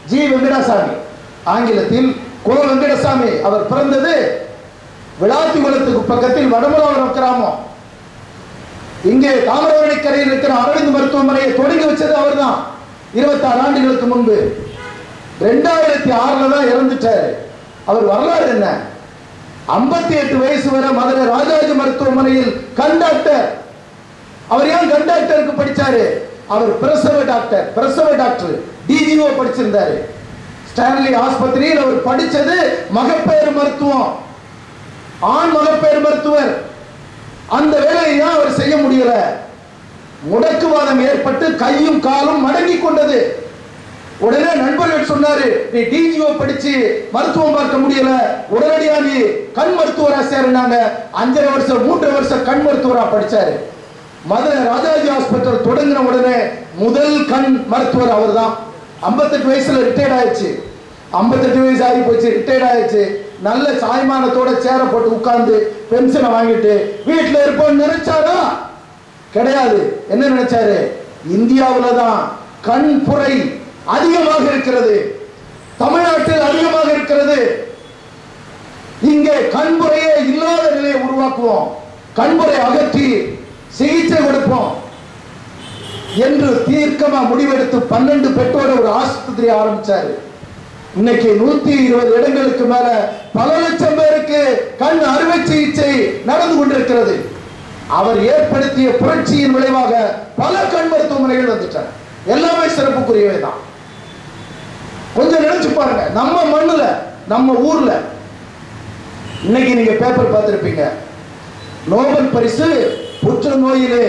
ஜி வெங்கடசாமி ஆங்கிலத்தில் கோ வெங்கடசாமி அவர் பிறந்தது விளாத்திகுளத்துக்கு பக்கத்தில் வடமலாவரம் கிராமம் இங்கே தாமிரபரணிக்கரையில் இருக்கிற அரவிந்த் மருத்துவமனையை தொடங்கி வச்சது அவர்தான் இருபத்தாறு ஆண்டுகளுக்கு முன்பு ரெண்டாயிரத்தி ஆறுல தான் இறந்துட்டாரு அவர் வரலாறு என்ன ஐம்பத்தி எட்டு வயசு வரை மதுரை ராஜாஜி மருத்துவமனையில் கண் டாக்டர் அவர் ஏன் கண் டாக்டருக்கு படிச்சாரு அவர் பிரசவ டாக்டர் பிரசவ டாக்டர் டிஜிஓ படிச்சிருந்தாரு ஸ்டான்லி ஆஸ்பத்திரியில் அவர் படிச்சது மகப்பேறு மருத்துவம் ஆண் மகப்பேறு மருத்துவர் அந்த வேலையை தான் அவர் செய்ய முடியல முடக்குவாதம் ஏற்பட்டு கையும் காலும் மடங்கி கொண்டது உடனே நண்பர்கள் சொன்னாரு நீ டிஜிஓ படிச்சு மருத்துவம் பார்க்க முடியல உடனடியா நீ கண் மருத்துவரா சேருனாங்க அஞ்சரை வருஷம் மூன்றரை வருஷம் கண் மருத்துவரா படிச்சாரு மதுரை ராஜாஜி ஹாஸ்பிட்டல் தொடங்கின உடனே முதல் கண் மருத்துவர் அவர்தான் 58 வயசுல ரிட்டையர்ட் ஆயிடுச்சு 58 வயசு ஆகி போச்சு ரிட்டையர்ட் ஆயிடுச்சு நல்ல சாய்மானத்தோட சேர போட்டு உட்கார்ந்து பென்ஷனை வாங்கிட்டு வீட்டுல இருப்போம்னு நினைச்சாரா கிடையாது என்ன நினைச்சாரு இந்தியாவுல தான் கண் புரை அதிகமாக இருக்கிறது தமிழ்நாட்டில் அதிகமாக இருக்கிறது இங்கே கண்புரையே இல்லாத நிலையை உருவாக்குவோம் கண்புரை அகற்றி சிகிச்சை கொடுப்போம் என்று தீர்க்கமா முடிவெடுத்து பன்னெண்டு பெற்றோட ஒரு ஆஸ்பத்திரி ஆரம்பிச்சாரு இன்னைக்கு நூத்தி இருபது இடங்களுக்கு மேல பல லட்சம் பேருக்கு கண் அறுவை சிகிச்சை நடந்து கொண்டிருக்கிறது அவர் ஏற்படுத்திய புரட்சியின் விளைவாக பல கண் மருத்துவமனைகள் வந்துட்டாங்க எல்லாமே சிறப்புக்குரியவை தான் கொஞ்சம் நினைச்சு பாருங்க நம்ம மண்ணுல நம்ம ஊர்ல இன்னைக்கு நீங்க பேப்பர் பார்த்திருப்பீங்க நோபல் பரிசு புற்றுநோயிலே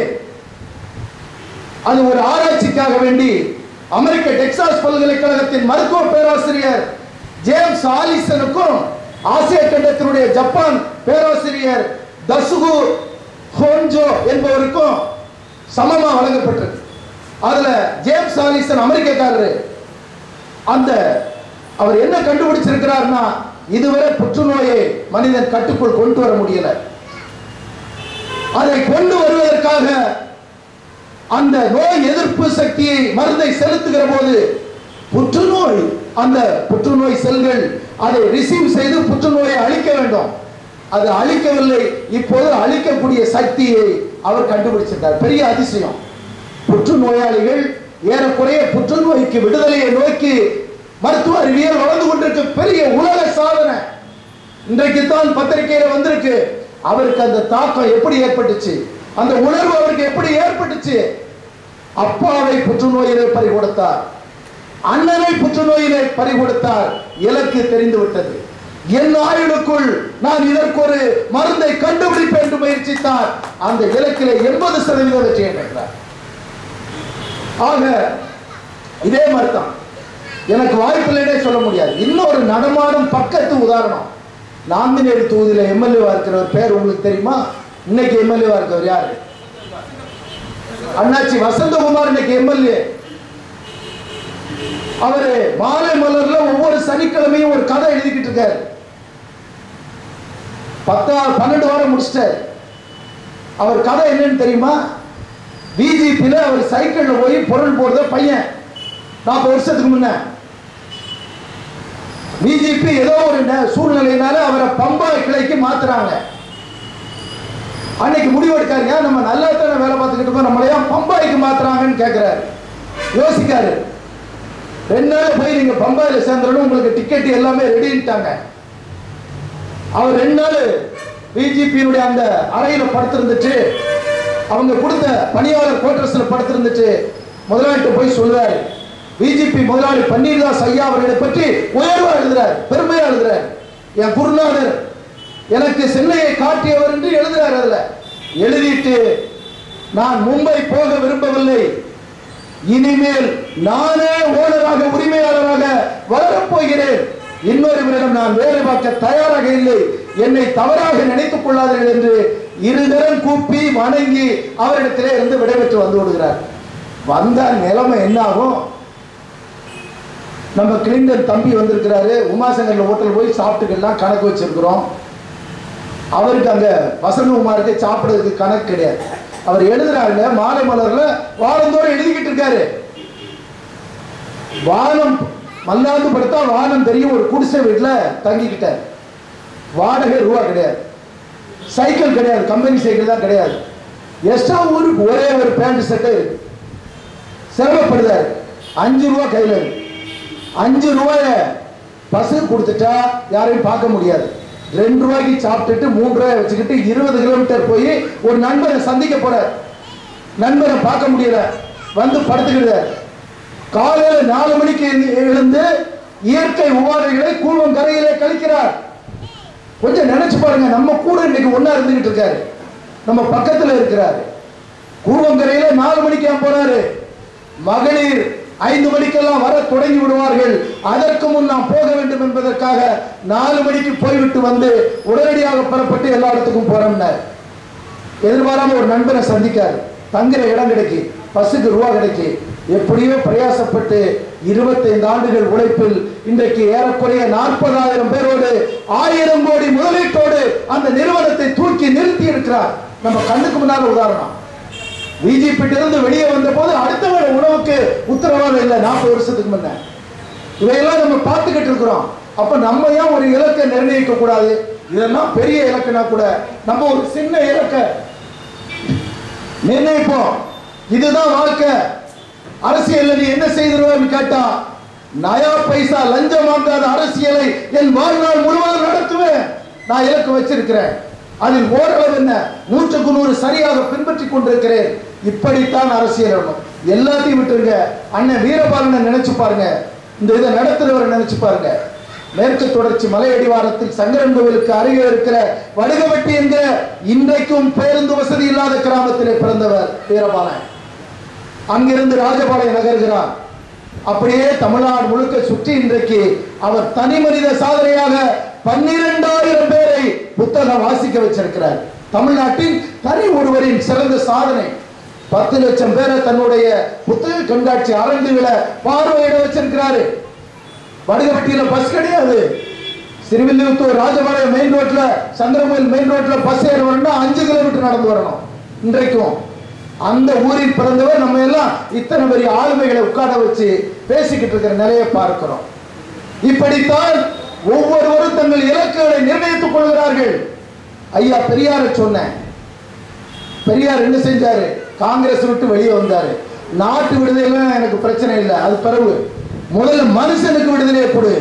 அது ஒரு ஆராய்ச்சிக்காக வேண்டி அமெரிக்க டெக்சாஸ் பல்கலைக்கழகத்தின் மருத்துவ பேராசிரியர் ஜேம்ஸ் ஆலிசனுக்கும் ஆசிய கண்டத்தினுடைய ஜப்பான் பேராசிரியர் தசுகு ஹோன்ஜோ என்பவருக்கும் சமமா வழங்கப்பட்டிருக்கு அதுல ஜேம்ஸ் ஆலிசன் அமெரிக்கக்காரரு அந்த அவர் என்ன கண்டுபிடிச்சிருக்கிறார்னா இதுவரை புற்றுநோயை மனிதன் கட்டுக்குள் கொண்டு வர முடியல அதை கொண்டு வருவதற்காக அந்த நோய் எதிர்ப்பு சக்தியை மருந்தை செலுத்துகிற போது புற்றுநோய் அந்த புற்றுநோய் செல்கள் அதை ரிசீவ் செய்து புற்றுநோயை அழிக்க வேண்டும் அது அழிக்கவில்லை இப்போது அழிக்கக்கூடிய சக்தியை அவர் கண்டுபிடிச்சிருக்கார் பெரிய அதிசயம் புற்றுநோயாளிகள் ஏறக்குறைய புற்றுநோய்க்கு விடுதலையை நோக்கி மருத்துவ அறிவியல் வளர்ந்து கொண்டிருக்க பெரிய உலக சாதனை இன்றைக்கு தான் பத்திரிகையில வந்திருக்கு அவருக்கு அந்த தாக்கம் எப்படி ஏற்பட்டுச்சு அந்த உணர்வு அவருக்கு எப்படி ஏற்பட்டுச்சு அப்பாவை புற்றுநோயிலே பறி கொடுத்தார் அண்ணனை புற்றுநோயிலே பறி கொடுத்தார் இலக்கு தெரிந்து விட்டது என் ஆயுளுக்குள் நான் இதற்கு ஒரு மருந்தை கண்டுபிடிப்பேன் என்று முயற்சித்தார் அந்த இலக்கிலே எண்பது சதவீதம் வெற்றியை பெற்றார் ஆக இதே மாதிரி தான் எனக்கு வாய்ப்பில்லைனே சொல்ல முடியாது இன்னொரு நடமாடும் பக்கத்து உதாரணம் நாங்குநேரி தொகுதியில எம்எல்ஏவா இருக்கிறவர் பேர் உங்களுக்கு தெரியுமா இன்னைக்கு எம்எல்ஏவா இருக்கவர் யாரு அண்ணாச்சி வசந்தகுமார் இன்னைக்கு எம்எல்ஏ அவரு மாலை மலர்ல ஒவ்வொரு சனிக்கிழமையும் ஒரு கதை எழுதிக்கிட்டு இருக்காரு பத்தா பன்னெண்டு வாரம் முடிச்சிட்டாரு அவர் கதை என்னன்னு தெரியுமா பிஜேபியில அவர் சைக்கிள்ல போய் பொருள் போடுற பையன் நாற்பது வருஷத்துக்கு முன்ன பிஜேபி ஏதோ ஒரு நே- சூழ்நிலையினால அவரை பம்பாய் கிளைக்கு மாத்துறாங்க அன்னைக்கு முடிவெடுக்காருங்க நம்ம நல்லா தானே வேலை பார்த்துக்கிட்டு இருக்கோம் நம்மள ஏன் பம்பாய்க்கு மாத்துறாங்கன்னு கேட்கிறாரு யோசிக்காரு ரெண்டு நாள் போய் நீங்க பம்பாயில சேர்ந்துடணும் உங்களுக்கு டிக்கெட் எல்லாமே ரெடின்ட்டாங்க அவர் ரெண்டு நாள் பிஜேபியினுடைய அந்த அறையில படுத்திருந்துட்டு அவங்க கொடுத்த பணியாளர் குவார்டர்ஸ்ல படுத்திருந்துட்டு முதலாளிட்ட போய் சொல்றாரு பிஜேபி முதலாளி பன்னீர்தாஸ் ஐயா அவர்களை பற்றி உயர்வா எழுதுறார் பெருமையா எழுதுறார் என் குருநாதர் எனக்கு சென்னையை காட்டியவர் என்று எழுதுறார் அதுல எழுதிட்டு நான் மும்பை போக விரும்பவில்லை இனிமேல் நானே ஓனராக உரிமையாளராக வளரப் போகிறேன் இன்னொருவரிடம் நான் வேலை பார்க்க தயாராக இல்லை என்னை தவறாக நினைத்துக் கொள்ளாதீர்கள் என்று இருதரம் கூப்பி வணங்கி அவரிடத்திலே இருந்து விடைபெற்று வந்து விடுகிறார் வந்தா நிலைமை என்ன ஆகும் நம்ம கிளின்டன் தம்பி வந்திருக்கிறாரு உமாசங்கர்ல ஹோட்டல் போய் சாப்பிட்டுக்கலாம் கணக்கு வச்சிருக்கிறோம் அவருக்கு அங்க வசந்தகுமாருக்கு சாப்பிடுறதுக்கு கணக்கு கிடையாது அவர் எழுதுறாருங்க மாலை மலர்ல வாரந்தோறும் எழுதிக்கிட்டு இருக்காரு வானம் மல்லாந்து படுத்தா வானம் தெரியும் ஒரு குடிசை வீட்டில் தங்கிக்கிட்டார் வாடகை ரூபா கிடையாது சைக்கிள் கிடையாது கம்பெனி சைக்கிள் தான் கிடையாது எக்ஸ்ட்ரா ஊருக்கு ஒரே ஒரு பேண்ட் செட்டு இருக்கு சிரமப்படுதாரு அஞ்சு ரூபா கையில் இருக்கு அஞ்சு ரூபாய பசு கொடுத்துட்டா யாரையும் பார்க்க முடியாது ரெண்டு ரூபாய்க்கு சாப்பிட்டுட்டு மூணு ரூபாய் வச்சுக்கிட்டு இருபது கிலோமீட்டர் போய் ஒரு நண்பரை சந்திக்க போறார் நண்பரை பார்க்க முடியல வந்து படுத்துக்கிட்டார் காலையில நாலு மணிக்கு எழுந்து- எழுந்து இயற்கை உபாதைகளை கூழ்வம் கரையிலே கழிக்கிறார் கொஞ்சம் நினைச்சு பாருங்க நம்ம கூட இன்னைக்கு ஒண்ணா இருந்துகிட்டு இருக்காரு நம்ம பக்கத்துல இருக்கிறாரு கூவங்கரையில நாலு மணிக்கு ஏன் போறாரு மகளிர் ஐந்து மணிக்கெல்லாம் வர தொடங்கி விடுவார்கள் அதற்கு முன் நாம் போக வேண்டும் என்பதற்காக நாலு மணிக்கு போய்விட்டு வந்து உடனடியாக புறப்பட்டு எல்லா இடத்துக்கும் போறோம்னார் எதிர்பாராம ஒரு நண்பரை சந்திக்காரு தங்குற இடம் கிடைக்கு பஸ்ஸுக்கு ரூபா கிடைக்கு எப்படியோ பிரயாசப்பட்டு இருபத்தைந்து ஆண்டுகள் உழைப்பில் இன்றைக்கு ஏறக்குறைய நாற்பதாயிரம் பேரோடு ஆயிரம் கோடி முதலீட்டோடு அந்த நிறுவனத்தை தூக்கி நிறுத்தி இருக்கிறார் நம்ம கண்ணுக்கு முன்னால உதாரணம் பிஜேபி இருந்து வெளியே வந்த போது அடுத்த வேளை உணவுக்கு உத்தரவாதம் இல்லை நாற்பது வருஷத்துக்கு முன்ன இதையெல்லாம் நம்ம பார்த்துக்கிட்டு இருக்கிறோம் அப்ப நம்ம ஏன் ஒரு இலக்கை நிர்ணயிக்க கூடாது இதெல்லாம் பெரிய இலக்குனா கூட நம்ம ஒரு சின்ன இலக்கை நிர்ணயிப்போம் இதுதான் வாழ்க்கை அரசியல்ல நீ என்ன செய்திருவேன்னு கேட்டா நயா பைசா லஞ்சம் வாங்காத அரசியலை என் வாழ்நாள் முழுவதும் நடத்துவேன் நான் இலக்கு வச்சிருக்கிறேன் அதில் ஓரளவு என்ன நூற்றுக்கு நூறு சரியாக பின்பற்றி கொண்டிருக்கிறேன் இப்படித்தான் அரசியல் வேணும் எல்லாத்தையும் விட்டுருங்க அண்ணன் வீரபாலனை நினைச்சு பாருங்க இந்த இதை நடத்துறவரை நினைச்சு பாருங்க மேற்கு தொடர்ச்சி மலை அடிவாரத்தில் சங்கரன் கோவிலுக்கு அருகே இருக்கிற வடுகவட்டி என்கிற இன்றைக்கும் பேருந்து வசதி இல்லாத கிராமத்திலே பிறந்தவர் வீரபாலன் அங்கிருந்து ராஜபாளையம் நகர்கிறார் அப்படியே தமிழ்நாடு முழுக்க சுற்றி இன்றைக்கு அவர் தனி மனித சாதனையாக பன்னிரெண்டாயிரம் பேரை புத்தகம் வாசிக்க வச்சிருக்கிறார் தமிழ்நாட்டின் தனி ஒருவரின் சிறந்த சாதனை பத்து லட்சம் பேரை தன்னுடைய புத்தக கண்காட்சி அரங்குகளை பார்வையிட வச்சிருக்கிறாரு வடுகப்பட்டியில பஸ் கிடையாது சிறுவில்லிபுத்தூர் ராஜபாளையம் மெயின் ரோட்ல சந்திரமயில் மெயின் ரோட்ல பஸ் ஏற வரணும்னா அஞ்சு கிலோமீட்டர் நடந்து வரணும் இன்றைக்கும் அந்த ஊரில் பிறந்தவர் நம்ம எல்லாம் இத்தனை பெரிய ஆளுமைகளை உட்கார வச்சு பேசிக்கிட்டு இருக்கிற நிலையை பார்க்கிறோம் இப்படித்தான் ஒவ்வொருவரும் தங்கள் இலக்குகளை நிர்ணயித்துக் கொள்கிறார்கள் ஐயா பெரியாரை சொன்னேன் பெரியார் என்ன செஞ்சாரு காங்கிரஸ் விட்டு வெளியே வந்தாரு நாட்டு விடுதலை எனக்கு பிரச்சனை இல்லை அது பிறகு முதல்ல மனுஷனுக்கு விடுதலையை கொடு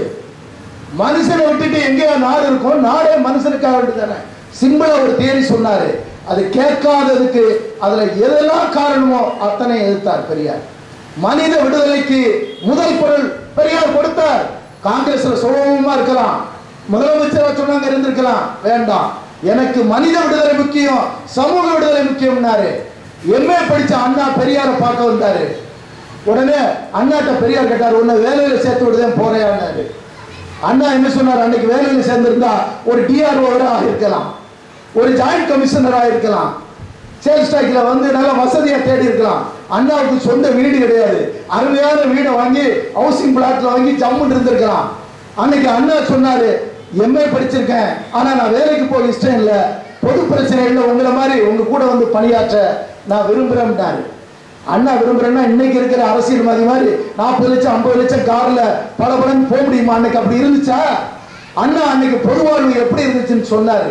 மனுஷனை விட்டுட்டு எங்கேயோ நாடு இருக்கும் நாடே மனுஷனுக்காக வேண்டியதானே சிம்பிளா ஒரு தேரி சொன்னாரு அது கேட்காததுக்கு அதுல எதெல்லாம் காரணமோ அத்தனை எதிர்த்தார் பெரியார் மனித விடுதலைக்கு முதல் பொருள் பெரியார் கொடுத்தார் காங்கிரஸ்ல சுலபமா இருக்கலாம் முதலமைச்சரா சொன்னாங்க இருந்திருக்கலாம் வேண்டாம் எனக்கு மனித விடுதலை முக்கியம் சமூக விடுதலை முக்கியம்னாரு எம்ஏ படிச்ச அண்ணா பெரியாரை பார்க்க வந்தாரு உடனே அண்ணாட்ட பெரியார் கேட்டார் உன்னை வேலையில சேர்த்து விடுதேன் போறேன்னாரு அண்ணா என்ன சொன்னார் அன்னைக்கு வேலையில சேர்ந்திருந்தா ஒரு டிஆர்ஓவரா இருக்கலாம் ஒரு ஜாயிண்ட் கமிஷனரா இருக்கலாம் சேல்ஸ் டாக்ல வந்து நல்ல வசதியா தேடி இருக்கலாம் அண்ணாவுக்கு சொந்த வீடு கிடையாது அருமையான வீடை வாங்கி ஹவுசிங் பிளாட்ல வாங்கி ஜம்முன்னு இருந்திருக்கலாம் அன்னைக்கு அண்ணா சொன்னாரு எம்ஏ படிச்சிருக்கேன் ஆனா நான் வேலைக்கு போக இஷ்டம் இல்லை பொது பிரச்சனைகள்ல உங்களை மாதிரி உங்க கூட வந்து பணியாற்ற நான் விரும்புறேன்டாரு அண்ணா விரும்புறேன்னா இன்னைக்கு இருக்கிற அரசியல்வாதி மாதிரி நாற்பது லட்சம் ஐம்பது லட்சம் கார்ல பல பலன்னு போக முடியுமா அன்னைக்கு அப்படி இருந்துச்சா அண்ணா அன்னைக்கு பொது வாழ்வு எப்படி இருந்துச்சுன்னு சொன்னாரு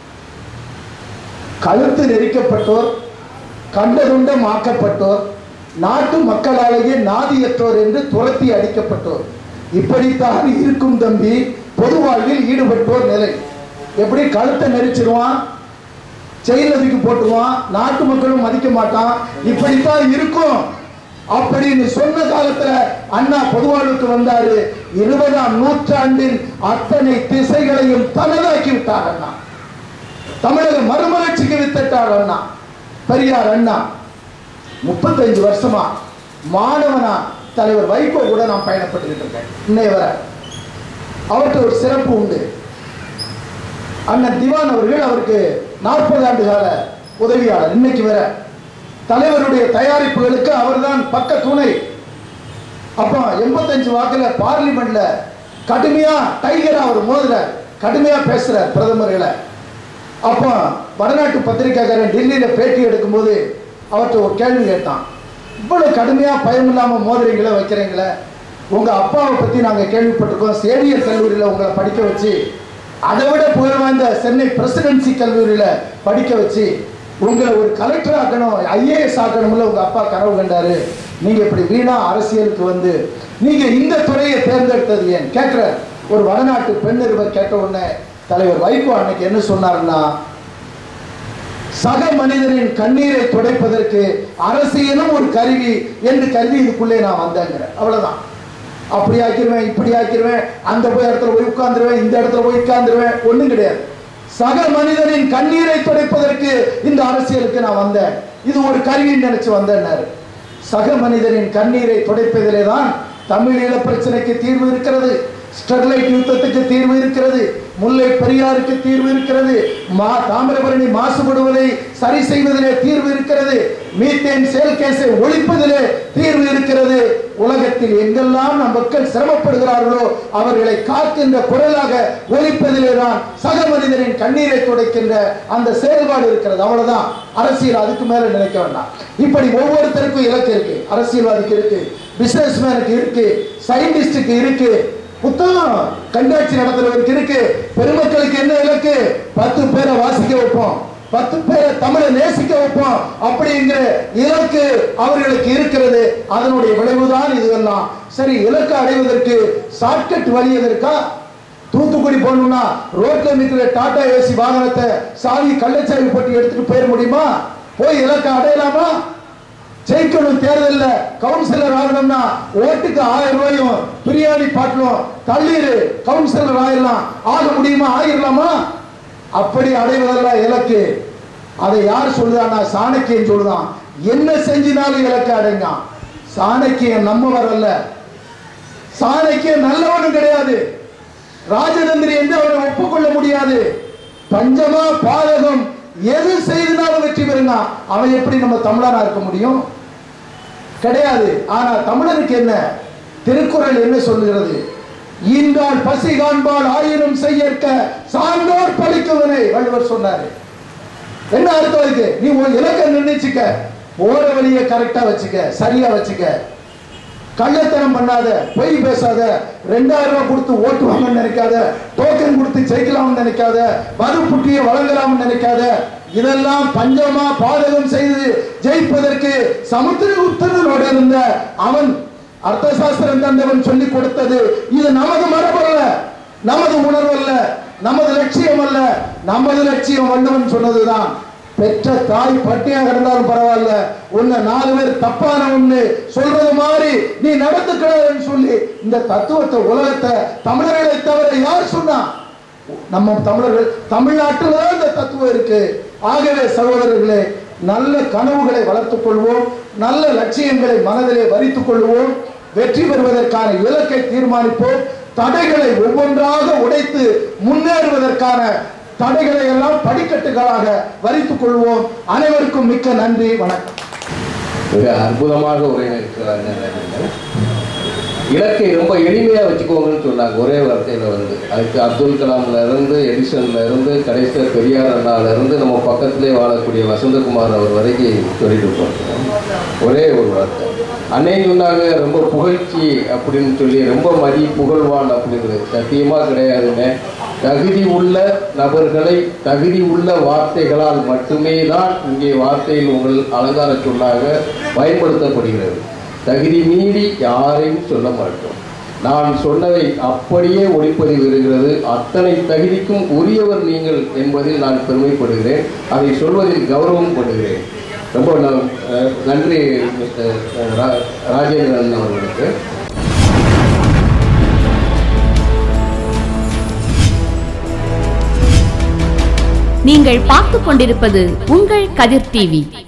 கழுத்து நெரிக்கப்பட்டோர் கண்டதுண்டம் ஆக்கப்பட்டோர் நாட்டு மக்களாலேயே நாதியற்றோர் என்று துரத்தி அடிக்கப்பட்டோர் இப்படித்தான் இருக்கும் தம்பி பொது வாழ்வில் ஈடுபட்டோர் நிலை எப்படி கழுத்தை நெரிச்சிருவான் செயல் அதுக்கு போட்டுருவான் நாட்டு மக்களும் மதிக்க மாட்டான் இப்படித்தான் இருக்கும் அப்படின்னு சொன்ன காலத்துல அண்ணா பொதுவாழ்வுக்கு வந்தாரு இருபதாம் நூற்றாண்டின் அத்தனை திசைகளையும் தனதாக்கி விட்டார் அண்ணா தமிழக மறுமலர்ச்சிக்கு வித்திட்டார் அண்ணா பெரியார் அண்ணா முப்பத்தஞ்சு வருஷமா மாணவனா தலைவர் வைகோ கூட நான் பயணப்பட்டுக்கிட்டு இருக்கேன் இன்னைய வரை அவர்கிட்ட ஒரு சிறப்பு உண்டு அண்ணன் திவான் அவர்கள் அவருக்கு நாற்பது ஆண்டு கால உதவியாளர் இன்னைக்கு வர தலைவருடைய தயாரிப்புகளுக்கு அவர்தான் பக்க துணை அப்போ எண்பத்தஞ்சு வாக்குல பார்லிமெண்ட்ல கடுமையா டைகரா அவர் மோதுறார் கடுமையா பேசுறார் பிரதமர்களை அப்போ வடநாட்டு பத்திரிக்கைக்காரன் டெல்லியில பேட்டி எடுக்கும்போது அவர்கிட்ட ஒரு கேள்வி கேட்டான் இவ்வளவு கடுமையா பயம் இல்லாம மோதுறீங்களே வைக்கிறீங்களே உங்க அப்பாவை பத்தி நாங்க கேள்விப்பட்டிருக்கோம் சேவியர் கல்லூரியில உங்களை படிக்க வச்சு அதை விட புகழ் வாய்ந்த சென்னை பிரசிடென்சி கல்லூரியில படிக்க வச்சு உங்களை ஒரு கலெக்டர் ஆக்கணும் ஐஏஎஸ் ஆக்கணும்ல உங்க அப்பா கனவு கண்டாரு நீங்க இப்படி வீணா அரசியலுக்கு வந்து நீங்க இந்த துறையை தேர்ந்தெடுத்தது ஏன் கேட்கிற ஒரு வடநாட்டு பெண் நிருபர் கேட்ட உடனே தலைவர் வைகோ அன்னைக்கு என்ன சொன்னாருன்னா சக மனிதனின் கண்ணீரை துடைப்பதற்கு அரசியலும் ஒரு கருவி என்று கருதி இதுக்குள்ளே நான் வந்தேங்கிறேன் அவ்வளவுதான் அப்படி ஆக்கிருவேன் இப்படி ஆக்கிருவேன் அந்த போய் இடத்துல போய் உட்கார்ந்துருவேன் இந்த இடத்துல போய் உட்கார்ந்துருவேன் ஒண்ணும் கிடையாது சக மனிதனின் கண்ணீரை துடைப்பதற்கு இந்த அரசியலுக்கு நான் வந்தேன் இது ஒரு கருவின்னு நினைச்சு வந்தேன்னாரு சக மனிதனின் கண்ணீரை துடைப்பதிலே தான் தமிழ் ஈழ பிரச்சனைக்கு தீர்வு இருக்கிறது ஸ்டெர்லைட் யுத்தத்துக்கு தீர்வு இருக்கிறது முல்லை பெரியாருக்கு தீர்வு இருக்கிறது மா தாமிரபரணி மாசுபடுவதை சரி செய்வதிலே தீர்வு இருக்கிறது மீத்தேன் செயல் கேஸை ஒழிப்பதிலே தீர்வு இருக்கிறது உலகத்தில் எங்கெல்லாம் நம் மக்கள் சிரமப்படுகிறார்களோ அவர்களை காக்கின்ற குரலாக ஒழிப்பதிலே தான் சக மனிதனின் கண்ணீரை துடைக்கின்ற அந்த செயல்பாடு இருக்கிறது அவ்வளவுதான் அரசியல் அதுக்கு மேல நினைக்க வேண்டாம் இப்படி ஒவ்வொருத்தருக்கும் இலக்கு இருக்கு அரசியல்வாதிக்கு இருக்கு பிசினஸ் மேனுக்கு இருக்கு சயின்டிஸ்டுக்கு இருக்கு புத்தகம் கண்காட்சி நடத்துறவருக்கு இருக்கு பெருமக்களுக்கு என்ன இலக்கு பத்து பேரை வாசிக்க வைப்போம் பத்து பேரை தமிழை நேசிக்க வைப்போம் அப்படிங்கிற இலக்கு அவர்களுக்கு இருக்கிறது அதனுடைய விளைவுதான் இதுவெல்லாம் சரி இலக்கு அடைவதற்கு ஷார்ட்கட் வழி எது இருக்கா தூத்துக்குடி போகணும்னா ரோட்ல நிற்கிற டாடா ஏசி வாகனத்தை சாவி கள்ளச்சாவி போட்டு எடுத்துட்டு போயிட முடியுமா போய் இலக்கை அடையலாமா ஜெயிக்கணும் தேர்தல்ல கவுன்சிலர் ஆகணும்னா ஓட்டுக்கு ஆயிரம் ரூபாயும் பிரியாணி பாட்டலும் தள்ளீரு கவுன்சிலர் ஆயிடலாம் ஆக முடியுமா ஆயிரலாமா அப்படி அடைவதெல்லாம் இலக்கு அதை யார் சொல்லுதான்னா சாணக்கியன் சொல்லுதான் என்ன செஞ்சினாலும் இலக்கு அடைங்க சாணக்கியன் நம்மவர் அல்ல சாணக்கியன் நல்லவனும் கிடையாது ராஜதந்திரி என்று அவனை ஒப்புக்கொள்ள முடியாது பஞ்சமா பாதகம் எது செய்தினாலும் வெற்றி பெறுங்க அவன் எப்படி நம்ம தமிழனா இருக்க முடியும் கிடையாது ஆனா தமிழனுக்கு என்ன திருக்குறள் என்ன சொல்லுகிறது ஈன்றால் பசி காண்பால் ஆயிரம் செய்யற்க சான்றோர் பழிக்குவனை வள்ளுவர் சொன்னாரு என்ன அர்த்தம் இருக்கு நீ உன் இலக்கை நிர்ணயிச்சுக்க போற வழியை கரெக்டா வச்சுக்க சரியா வச்சுக்க கள்ளத்தனம் பண்ணாத பொய் பேசாத ரெண்டாயிரம் ரூபாய் கொடுத்து ஓட்டு வாங்கன்னு நினைக்காத டோக்கன் கொடுத்து ஜெயிக்கலாம்னு நினைக்காத மறுபுட்டியை வழங்கலாம்னு நினைக்காத இதெல்லாம் பஞ்சமா பாதகம் செய்து ஜெயிப்பதற்கு சமுத்திரகுப்தனோடு இருந்த அவன் அர்த்த சாஸ்திரம் தந்தவன் சொல்லிக் கொடுத்தது இது நமது மரபல்ல நமது உணர்வு அல்ல நமது லட்சியம் அல்ல நமது லட்சியம் வள்ளுவன் சொன்னதுதான் பெற்ற தாய் பட்டியா கிடந்தாலும் பரவாயில்ல உன்னை நாலு பேர் தப்பான ஒண்ணு சொல்றது மாதிரி நீ நடந்துக்கிறான்னு சொல்லி இந்த தத்துவத்தை உலகத்தை தமிழர்களை தவிர யார் சொன்னா நம்ம தமிழர்கள் தமிழ்நாட்டில் தான் இந்த தத்துவம் இருக்கு ஆகவே சகோதரர்களே நல்ல கனவுகளை வளர்த்துக் கொள்வோம் நல்ல லட்சியங்களை மனதிலே வரித்துக் கொள்வோம் வெற்றி பெறுவதற்கான இலக்கை தீர்மானிப்போம் தடைகளை ஒவ்வொன்றாக உடைத்து முன்னேறுவதற்கான தடைகளை எல்லாம் படிக்கட்டுகளாக வரித்துக் கொள்வோம் அனைவருக்கும் மிக்க நன்றி வணக்கம் மிக அற்புதமாக உரையாற்றுகிறாங்க இலக்கை ரொம்ப எளிமையா வச்சுக்கோங்கன்னு சொன்னாங்க ஒரே வார்த்தையில வந்து அதுக்கு அப்துல் கலாம்ல இருந்து எடிசன்ல இருந்து கடைசியில் பெரியார் அண்ணால இருந்து நம்ம பக்கத்திலே வாழக்கூடிய வசந்தகுமார் அவர் வரைக்கும் சொல்லிட்டு போறோம் ஒரே ஒரு வார்த்தை அன்னையும் சொன்னாங்க ரொம்ப புகழ்ச்சி அப்படின்னு சொல்லி ரொம்ப மதி புகழ்வான் அப்படிங்கிறது சத்தியமா கிடையாதுங்க தகுதி உள்ள நபர்களை தகுதி உள்ள வார்த்தைகளால் மட்டுமே தான் இங்கே வார்த்தையில் உங்கள் அலங்கார சொல்லாக பயன்படுத்தப்படுகிறது தகுதி மீறி யாரையும் சொல்ல மாட்டோம் நான் சொன்னதை அப்படியே ஒளிப்பதிவு வருகிறது அத்தனை தகுதிக்கும் உரியவர் நீங்கள் என்பதில் நான் பெருமைப்படுகிறேன் அதை சொல்வதில் கௌரவம் படுகிறேன் ரொம்ப ந- அஹ் நன்றி மிஸ்டர் ரா- ராஜேந்திரன் அவர்களுக்கு நீங்கள் பார்த்துக் கொண்டிருப்பது உங்கள் கதிர் டிவி